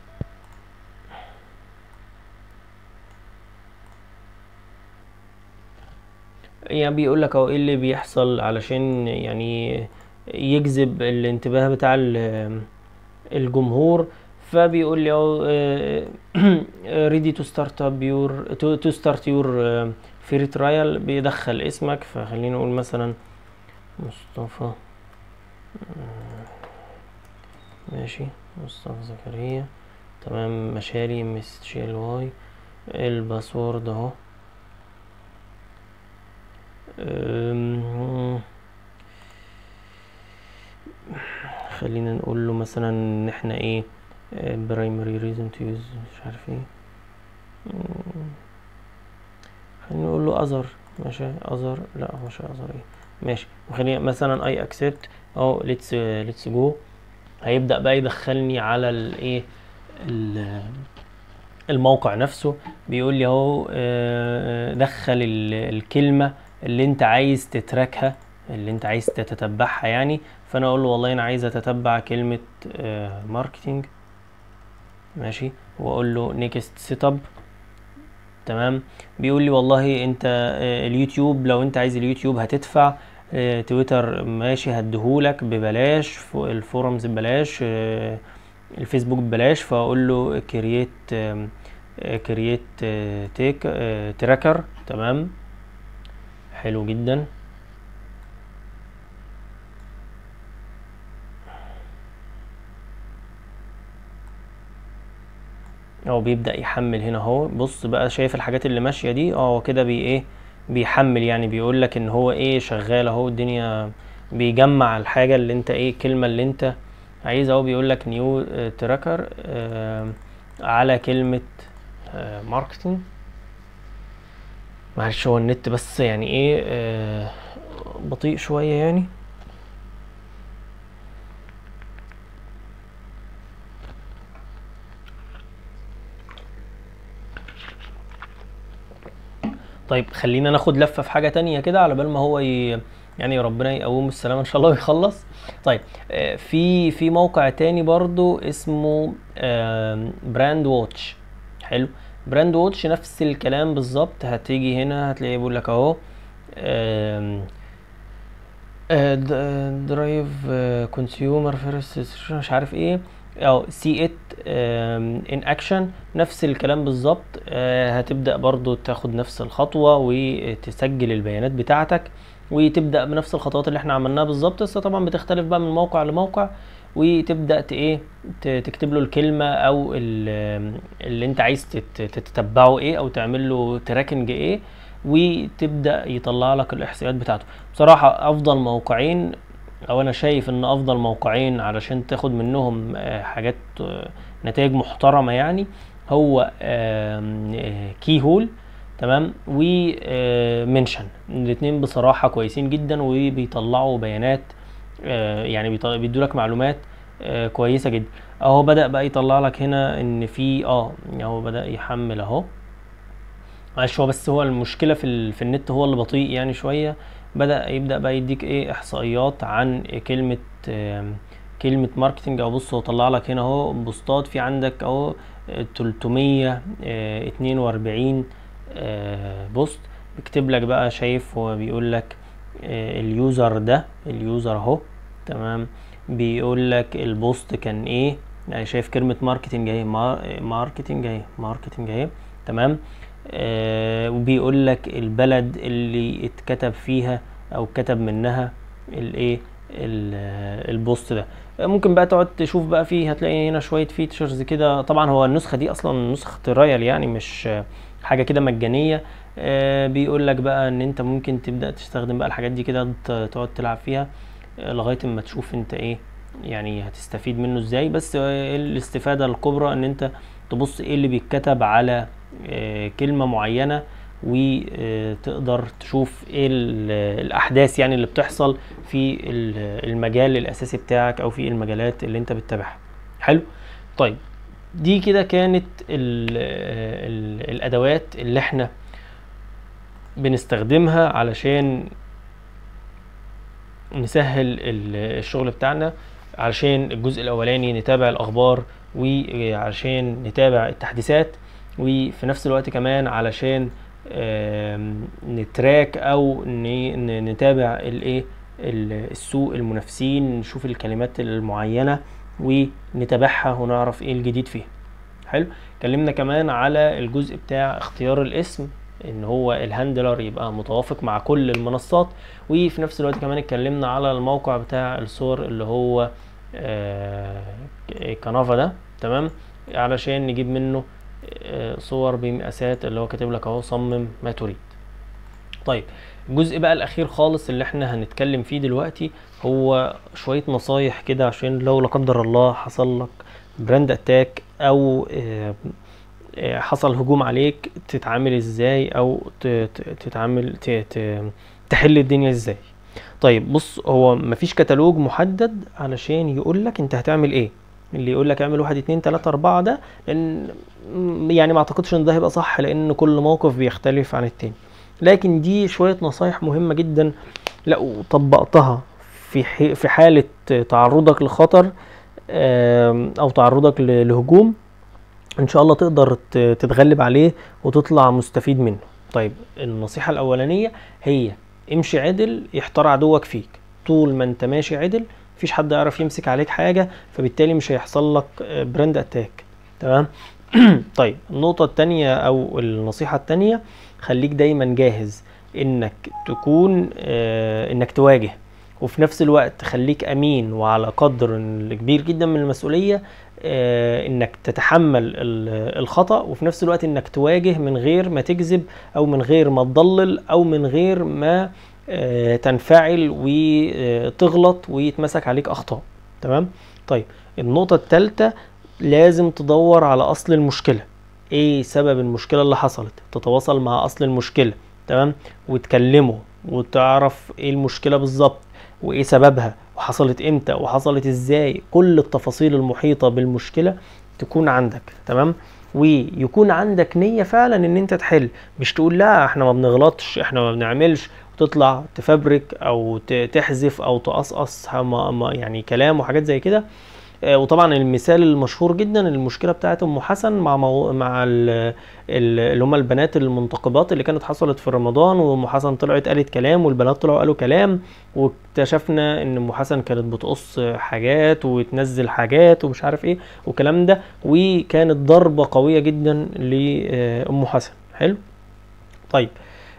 يعني بيقول لك اهو ايه اللي بيحصل علشان يعني يجذب الانتباه بتاع ال- الجمهور فبيقول لي اهو ريدي تو ستارت اب يور تو ستارت يور فري ترايل بيدخل اسمك فخلينا نقول مثلا مصطفى ماشي مصطفى زكريا تمام مشاري مس شيل واي الباسورد اهو أم، خلينا نقول له مثلا ان احنا ايه برايمري reason to use مش عارف ايه أم، خلينا نقول له اذر ماشي اذر لا مش اذر ايه ماشي وخلينا مثلا اي اكسبت او ليتس ليتس جو هيبدأ بقى يدخلني على الايه ال- الموقع نفسه بيقول لي اهو آه، دخل ال- الكلمة اللي انت عايز تتراكها اللي انت عايز تتتبعها يعني فانا اقول له والله انا عايز اتتبع كلمة ماركتينج ماشي واقول له نيكست سيت اب تمام بيقول لي والله انت آه، اليوتيوب لو انت عايز اليوتيوب هتدفع آه، تويتر ماشي هديهولك ببلاش ف- الفورمز ببلاش آه، الفيسبوك ببلاش فاقول له كرييت كرييت تيك تراكر تمام حلو جدا هو بيبدأ يحمل هنا اهو بص بقى شايف الحاجات اللي ماشية دي اه كده بي ايه بيحمل يعني بيقول لك ان هو ايه شغال اهو الدنيا بيجمع الحاجة اللي انت ايه الكلمة اللي انت عايزها اهو بيقول لك نيو تراكر على كلمة ماركتنج معلش هو النت بس يعني ايه آه بطيء شوية يعني طيب خلينا ناخد لفة في حاجة تانية كده على بال ما هو ي... يعني ربنا يقومه السلامة ان شاء الله ويخلص طيب آه في في موقع تاني برضو اسمه آه براند واتش حلو براند واتش نفس الكلام بالظبط هتيجي هنا هتلاقيه بيقول لك اهو درايف كونسيومر فيرست مش عارف ايه او سي ات ان اكشن نفس الكلام بالظبط آه هتبدا برضو تاخد نفس الخطوه وتسجل البيانات بتاعتك وتبدا بنفس الخطوات اللي احنا عملناها بالظبط بس طبعا بتختلف بقى من موقع لموقع وتبدا ايه تكتب له الكلمه او اللي انت عايز تتبعه ايه او تعمل له تراكنج ايه وتبدا يطلع لك الاحصائيات بتاعته بصراحه افضل موقعين او انا شايف ان افضل موقعين علشان تاخد منهم حاجات نتائج محترمه يعني هو كي هول تمام ومنشن الاثنين بصراحه كويسين جدا وبيطلعوا بيانات يعني بيدوا لك معلومات كويسه جدا اهو بدا بقى يطلع لك هنا ان في اه هو بدا يحمل اهو معلش هو بس هو المشكله في ال... في النت هو اللي بطيء يعني شويه بدا يبدا بقى يديك ايه احصائيات عن كلمه كلمه ماركتنج او بص هو طلع لك هنا اهو بوستات في عندك اهو 342 بوست بيكتب لك بقى شايف هو بيقول لك اليوزر ده اليوزر اهو تمام بيقول لك البوست كان ايه يعني شايف كلمة ماركتنج اهي ماركتنج اهي ماركتنج اهي تمام آه وبيقول لك البلد اللي اتكتب فيها او كتب منها الايه البوست ده ممكن بقى تقعد تشوف بقى فيه هتلاقي هنا شويه فيتشرز كده طبعا هو النسخه دي اصلا نسخه ترايل يعني مش حاجه كده مجانيه آه بيقول لك بقى ان انت ممكن تبدا تستخدم بقى الحاجات دي كده تقعد تلعب فيها آه لغايه اما تشوف انت ايه يعني هتستفيد منه ازاي بس الاستفاده الكبرى ان انت تبص ايه اللي بيتكتب على آه كلمه معينه وتقدر تشوف ايه الاحداث يعني اللي بتحصل في المجال الاساسي بتاعك او في المجالات اللي انت بتتابعها حلو طيب دي كده كانت ال ال الادوات اللي احنا بنستخدمها علشان نسهل الشغل بتاعنا علشان الجزء الاولاني نتابع الاخبار وعلشان نتابع التحديثات وفي نفس الوقت كمان علشان نتراك او نتابع الايه السوق المنافسين نشوف الكلمات المعينه ونتابعها ونعرف ايه الجديد فيها حلو اتكلمنا كمان على الجزء بتاع اختيار الاسم ان هو الهاندلر يبقى متوافق مع كل المنصات وفي نفس الوقت كمان اتكلمنا على الموقع بتاع الصور اللي هو كانافا ده تمام علشان نجيب منه صور بمقاسات اللي هو كاتب لك اهو صمم ما تريد طيب الجزء بقى الاخير خالص اللي احنا هنتكلم فيه دلوقتي هو شويه نصايح كده عشان لو لا قدر الله حصل لك براند اتاك او حصل هجوم عليك تتعامل ازاي او تتعامل تحل الدنيا ازاي طيب بص هو مفيش كتالوج محدد علشان يقول لك انت هتعمل ايه اللي يقول لك اعمل واحد اتنين تلاتة اربعة ده لان يعني ما اعتقدش ان ده هيبقى صح لان كل موقف بيختلف عن التاني لكن دي شوية نصايح مهمة جدا لو طبقتها في في حالة تعرضك لخطر او تعرضك لهجوم ان شاء الله تقدر تتغلب عليه وتطلع مستفيد منه طيب النصيحة الاولانية هي امشي عدل يحتار عدوك فيك طول ما انت ماشي عدل مفيش حد يعرف يمسك عليك حاجه فبالتالي مش هيحصل لك براند اتاك تمام طيب النقطه التانية او النصيحه التانية خليك دايما جاهز انك تكون آه، انك تواجه وفي نفس الوقت خليك امين وعلى قدر كبير جدا من المسؤوليه آه، انك تتحمل ال- الخطا وفي نفس الوقت انك تواجه من غير ما تكذب او من غير ما تضلل او من غير ما آه، تنفعل وتغلط ويتمسك عليك اخطاء تمام طيب النقطه الثالثه لازم تدور على اصل المشكله ايه سبب المشكله اللي حصلت تتواصل مع اصل المشكله تمام وتكلمه وتعرف ايه المشكله بالظبط وايه سببها وحصلت امتى وحصلت ازاي كل التفاصيل المحيطه بالمشكله تكون عندك تمام ويكون عندك نيه فعلا ان انت تحل مش تقول لا احنا ما بنغلطش احنا ما بنعملش وتطلع تفبرك او ت- تحذف او تقصقص هم- هم- يعني كلام وحاجات زي كده آه، وطبعا المثال المشهور جدا المشكله بتاعت ام حسن مع مو... مع ال... ال- اللي هم البنات المنتقبات اللي كانت حصلت في رمضان وام حسن طلعت قالت كلام والبنات طلعوا قالوا كلام واكتشفنا ان ام حسن كانت بتقص حاجات وتنزل حاجات ومش عارف ايه والكلام ده وكانت ضربه قويه جدا لام حسن حلو طيب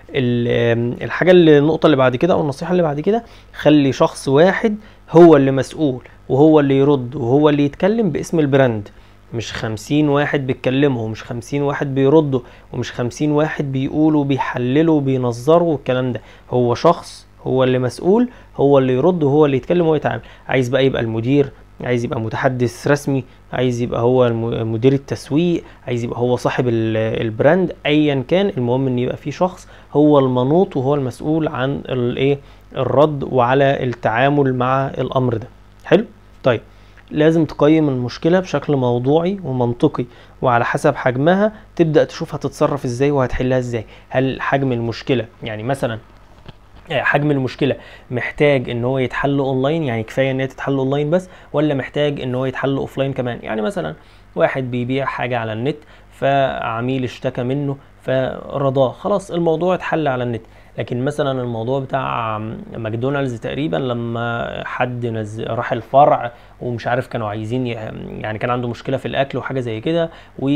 ال- الحاجه اللي النقطه اللي بعد كده او النصيحه اللي بعد كده خلي شخص واحد هو اللي مسؤول وهو اللي يرد وهو اللي يتكلم باسم البراند مش خمسين واحد بيتكلموا ومش خمسين واحد بيردوا ومش خمسين واحد بيقولوا بيحللوا وبينظروا والكلام ده هو شخص هو اللي مسؤول هو اللي يرد وهو اللي يتكلم وهو يتعامل عايز بقى يبقى المدير عايز يبقى متحدث رسمي عايز يبقى هو الم- مدير التسويق عايز يبقى هو صاحب ال- البراند ايا كان المهم ان يبقى في شخص هو المنوط وهو المسؤول عن الايه الرد وعلى التعامل مع الامر ده حلو طيب لازم تقيم المشكلة بشكل موضوعي ومنطقي وعلى حسب حجمها تبدأ تشوف هتتصرف ازاي وهتحلها ازاي هل حجم المشكلة يعني مثلا آه، حجم المشكلة محتاج ان هو يتحل اونلاين يعني كفاية ان هي تتحل اونلاين بس ولا محتاج ان هو يتحل اوفلاين كمان يعني مثلا واحد بيبيع حاجة على النت فعميل اشتكى منه فرضاه خلاص الموضوع اتحل على النت لكن مثلا الموضوع بتاع ماكدونالدز تقريبا لما حد نز... راح الفرع ومش عارف كانوا عايزين ي... يعني كان عنده مشكله في الاكل وحاجه زي كده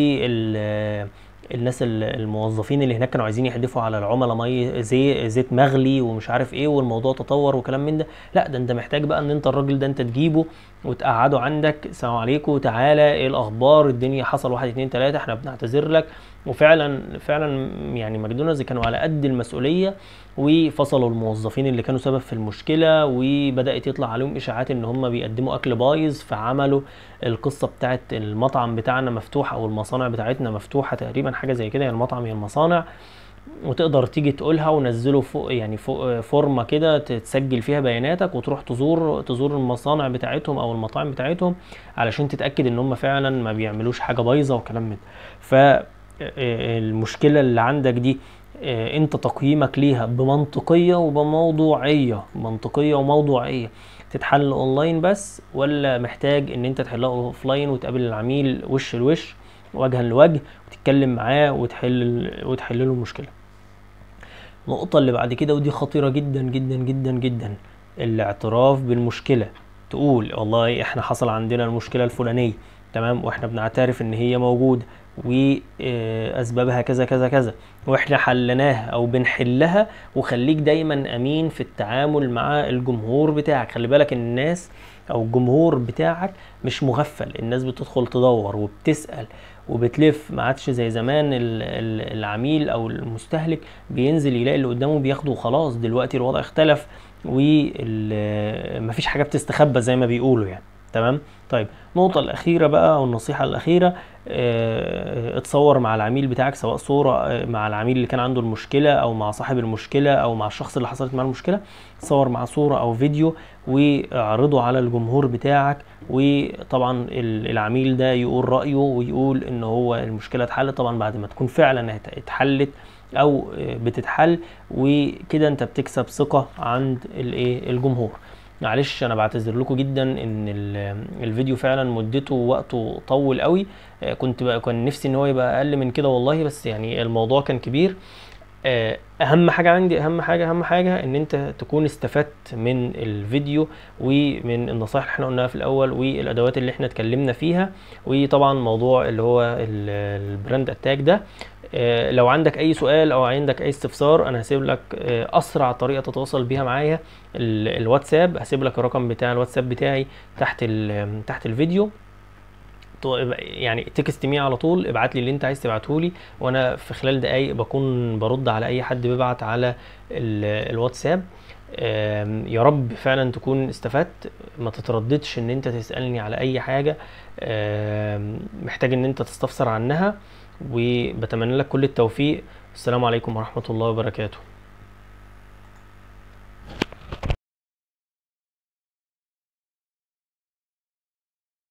وال الناس ال- الموظفين اللي هناك كانوا عايزين يحدفوا على العملاء مي زي زيت مغلي ومش عارف ايه والموضوع تطور وكلام من ده لا ده انت محتاج بقى ان انت الراجل ده انت تجيبه وتقعده عندك السلام عليكم تعالى ايه الاخبار الدنيا حصل واحد اتنين تلاته احنا بنعتذر لك وفعلا فعلا يعني ماكدونالدز كانوا على قد المسؤوليه وفصلوا الموظفين اللي كانوا سبب في المشكله وبدات يطلع عليهم اشاعات ان هم بيقدموا اكل بايظ فعملوا القصه بتاعت المطعم بتاعنا مفتوح او المصانع بتاعتنا مفتوحه تقريبا حاجه زي كده يعني المطعم هي المصانع وتقدر تيجي تقولها ونزله فوق يعني فوق فورمه كده تسجل فيها بياناتك وتروح تزور تزور المصانع بتاعتهم او المطاعم بتاعتهم علشان تتاكد ان هم فعلا ما بيعملوش حاجه بايظه وكلام من ده فالمشكله اللي عندك دي آه، انت تقييمك ليها بمنطقيه وبموضوعيه منطقيه وموضوعيه تتحل اونلاين بس ولا محتاج ان انت تحلها اوفلاين وتقابل العميل وش لوش وجها لوجه وتتكلم معاه وتحل وتحل له المشكله النقطة اللي بعد كده ودي خطيرة جدا جدا جدا جدا الاعتراف بالمشكلة تقول والله احنا حصل عندنا المشكلة الفلانية تمام واحنا بنعترف ان هي موجودة واسبابها كذا كذا كذا واحنا حلناها او بنحلها وخليك دايما امين في التعامل مع الجمهور بتاعك خلي بالك الناس او الجمهور بتاعك مش مغفل الناس بتدخل تدور وبتسأل وبتلف ما عادش زي زمان ال- ال- العميل او المستهلك بينزل يلاقي اللي قدامه بياخده وخلاص دلوقتي الوضع اختلف ومفيش حاجه بتستخبى زي ما بيقولوا يعني تمام طيب النقطة الأخيرة بقى أو النصيحة الأخيرة آه، اتصور مع العميل بتاعك سواء صورة آه، مع العميل اللي كان عنده المشكلة أو مع صاحب المشكلة أو مع الشخص اللي حصلت معاه المشكلة تصور مع صورة أو فيديو واعرضه على الجمهور بتاعك وطبعا ال- العميل ده يقول رأيه ويقول إن هو المشكلة اتحلت طبعا بعد ما تكون فعلا ات- اتحلت أو آه، بتتحل وكده أنت بتكسب ثقة عند الإيه الجمهور معلش انا بعتذر لكم جدا ان ال- الفيديو فعلا مدته ووقته طول قوي آه، كنت بقى كان نفسي ان هو يبقى اقل من كده والله بس يعني الموضوع كان كبير آه، اهم حاجه عندي اهم حاجه اهم حاجه ان انت تكون استفدت من الفيديو ومن النصائح اللي احنا قلناها في الاول والادوات اللي احنا اتكلمنا فيها وطبعا موضوع اللي هو ال- البراند اتاك ده آه، لو عندك اي سؤال او عندك اي استفسار انا هسيب لك آه، اسرع طريقه تتواصل بيها معايا ال- الواتساب هسيب لك الرقم بتاع الواتساب بتاعي تحت ال- تحت الفيديو تو- يعني تكست مي على طول ابعت لي اللي انت عايز تبعته لي وانا في خلال دقايق بكون برد على اي حد بيبعت على ال- الواتساب آم، يا رب فعلا تكون استفدت ما تترددش ان انت تسألني على اي حاجة آم، محتاج ان انت تستفسر عنها وبتمنى لك كل التوفيق السلام عليكم ورحمة الله وبركاته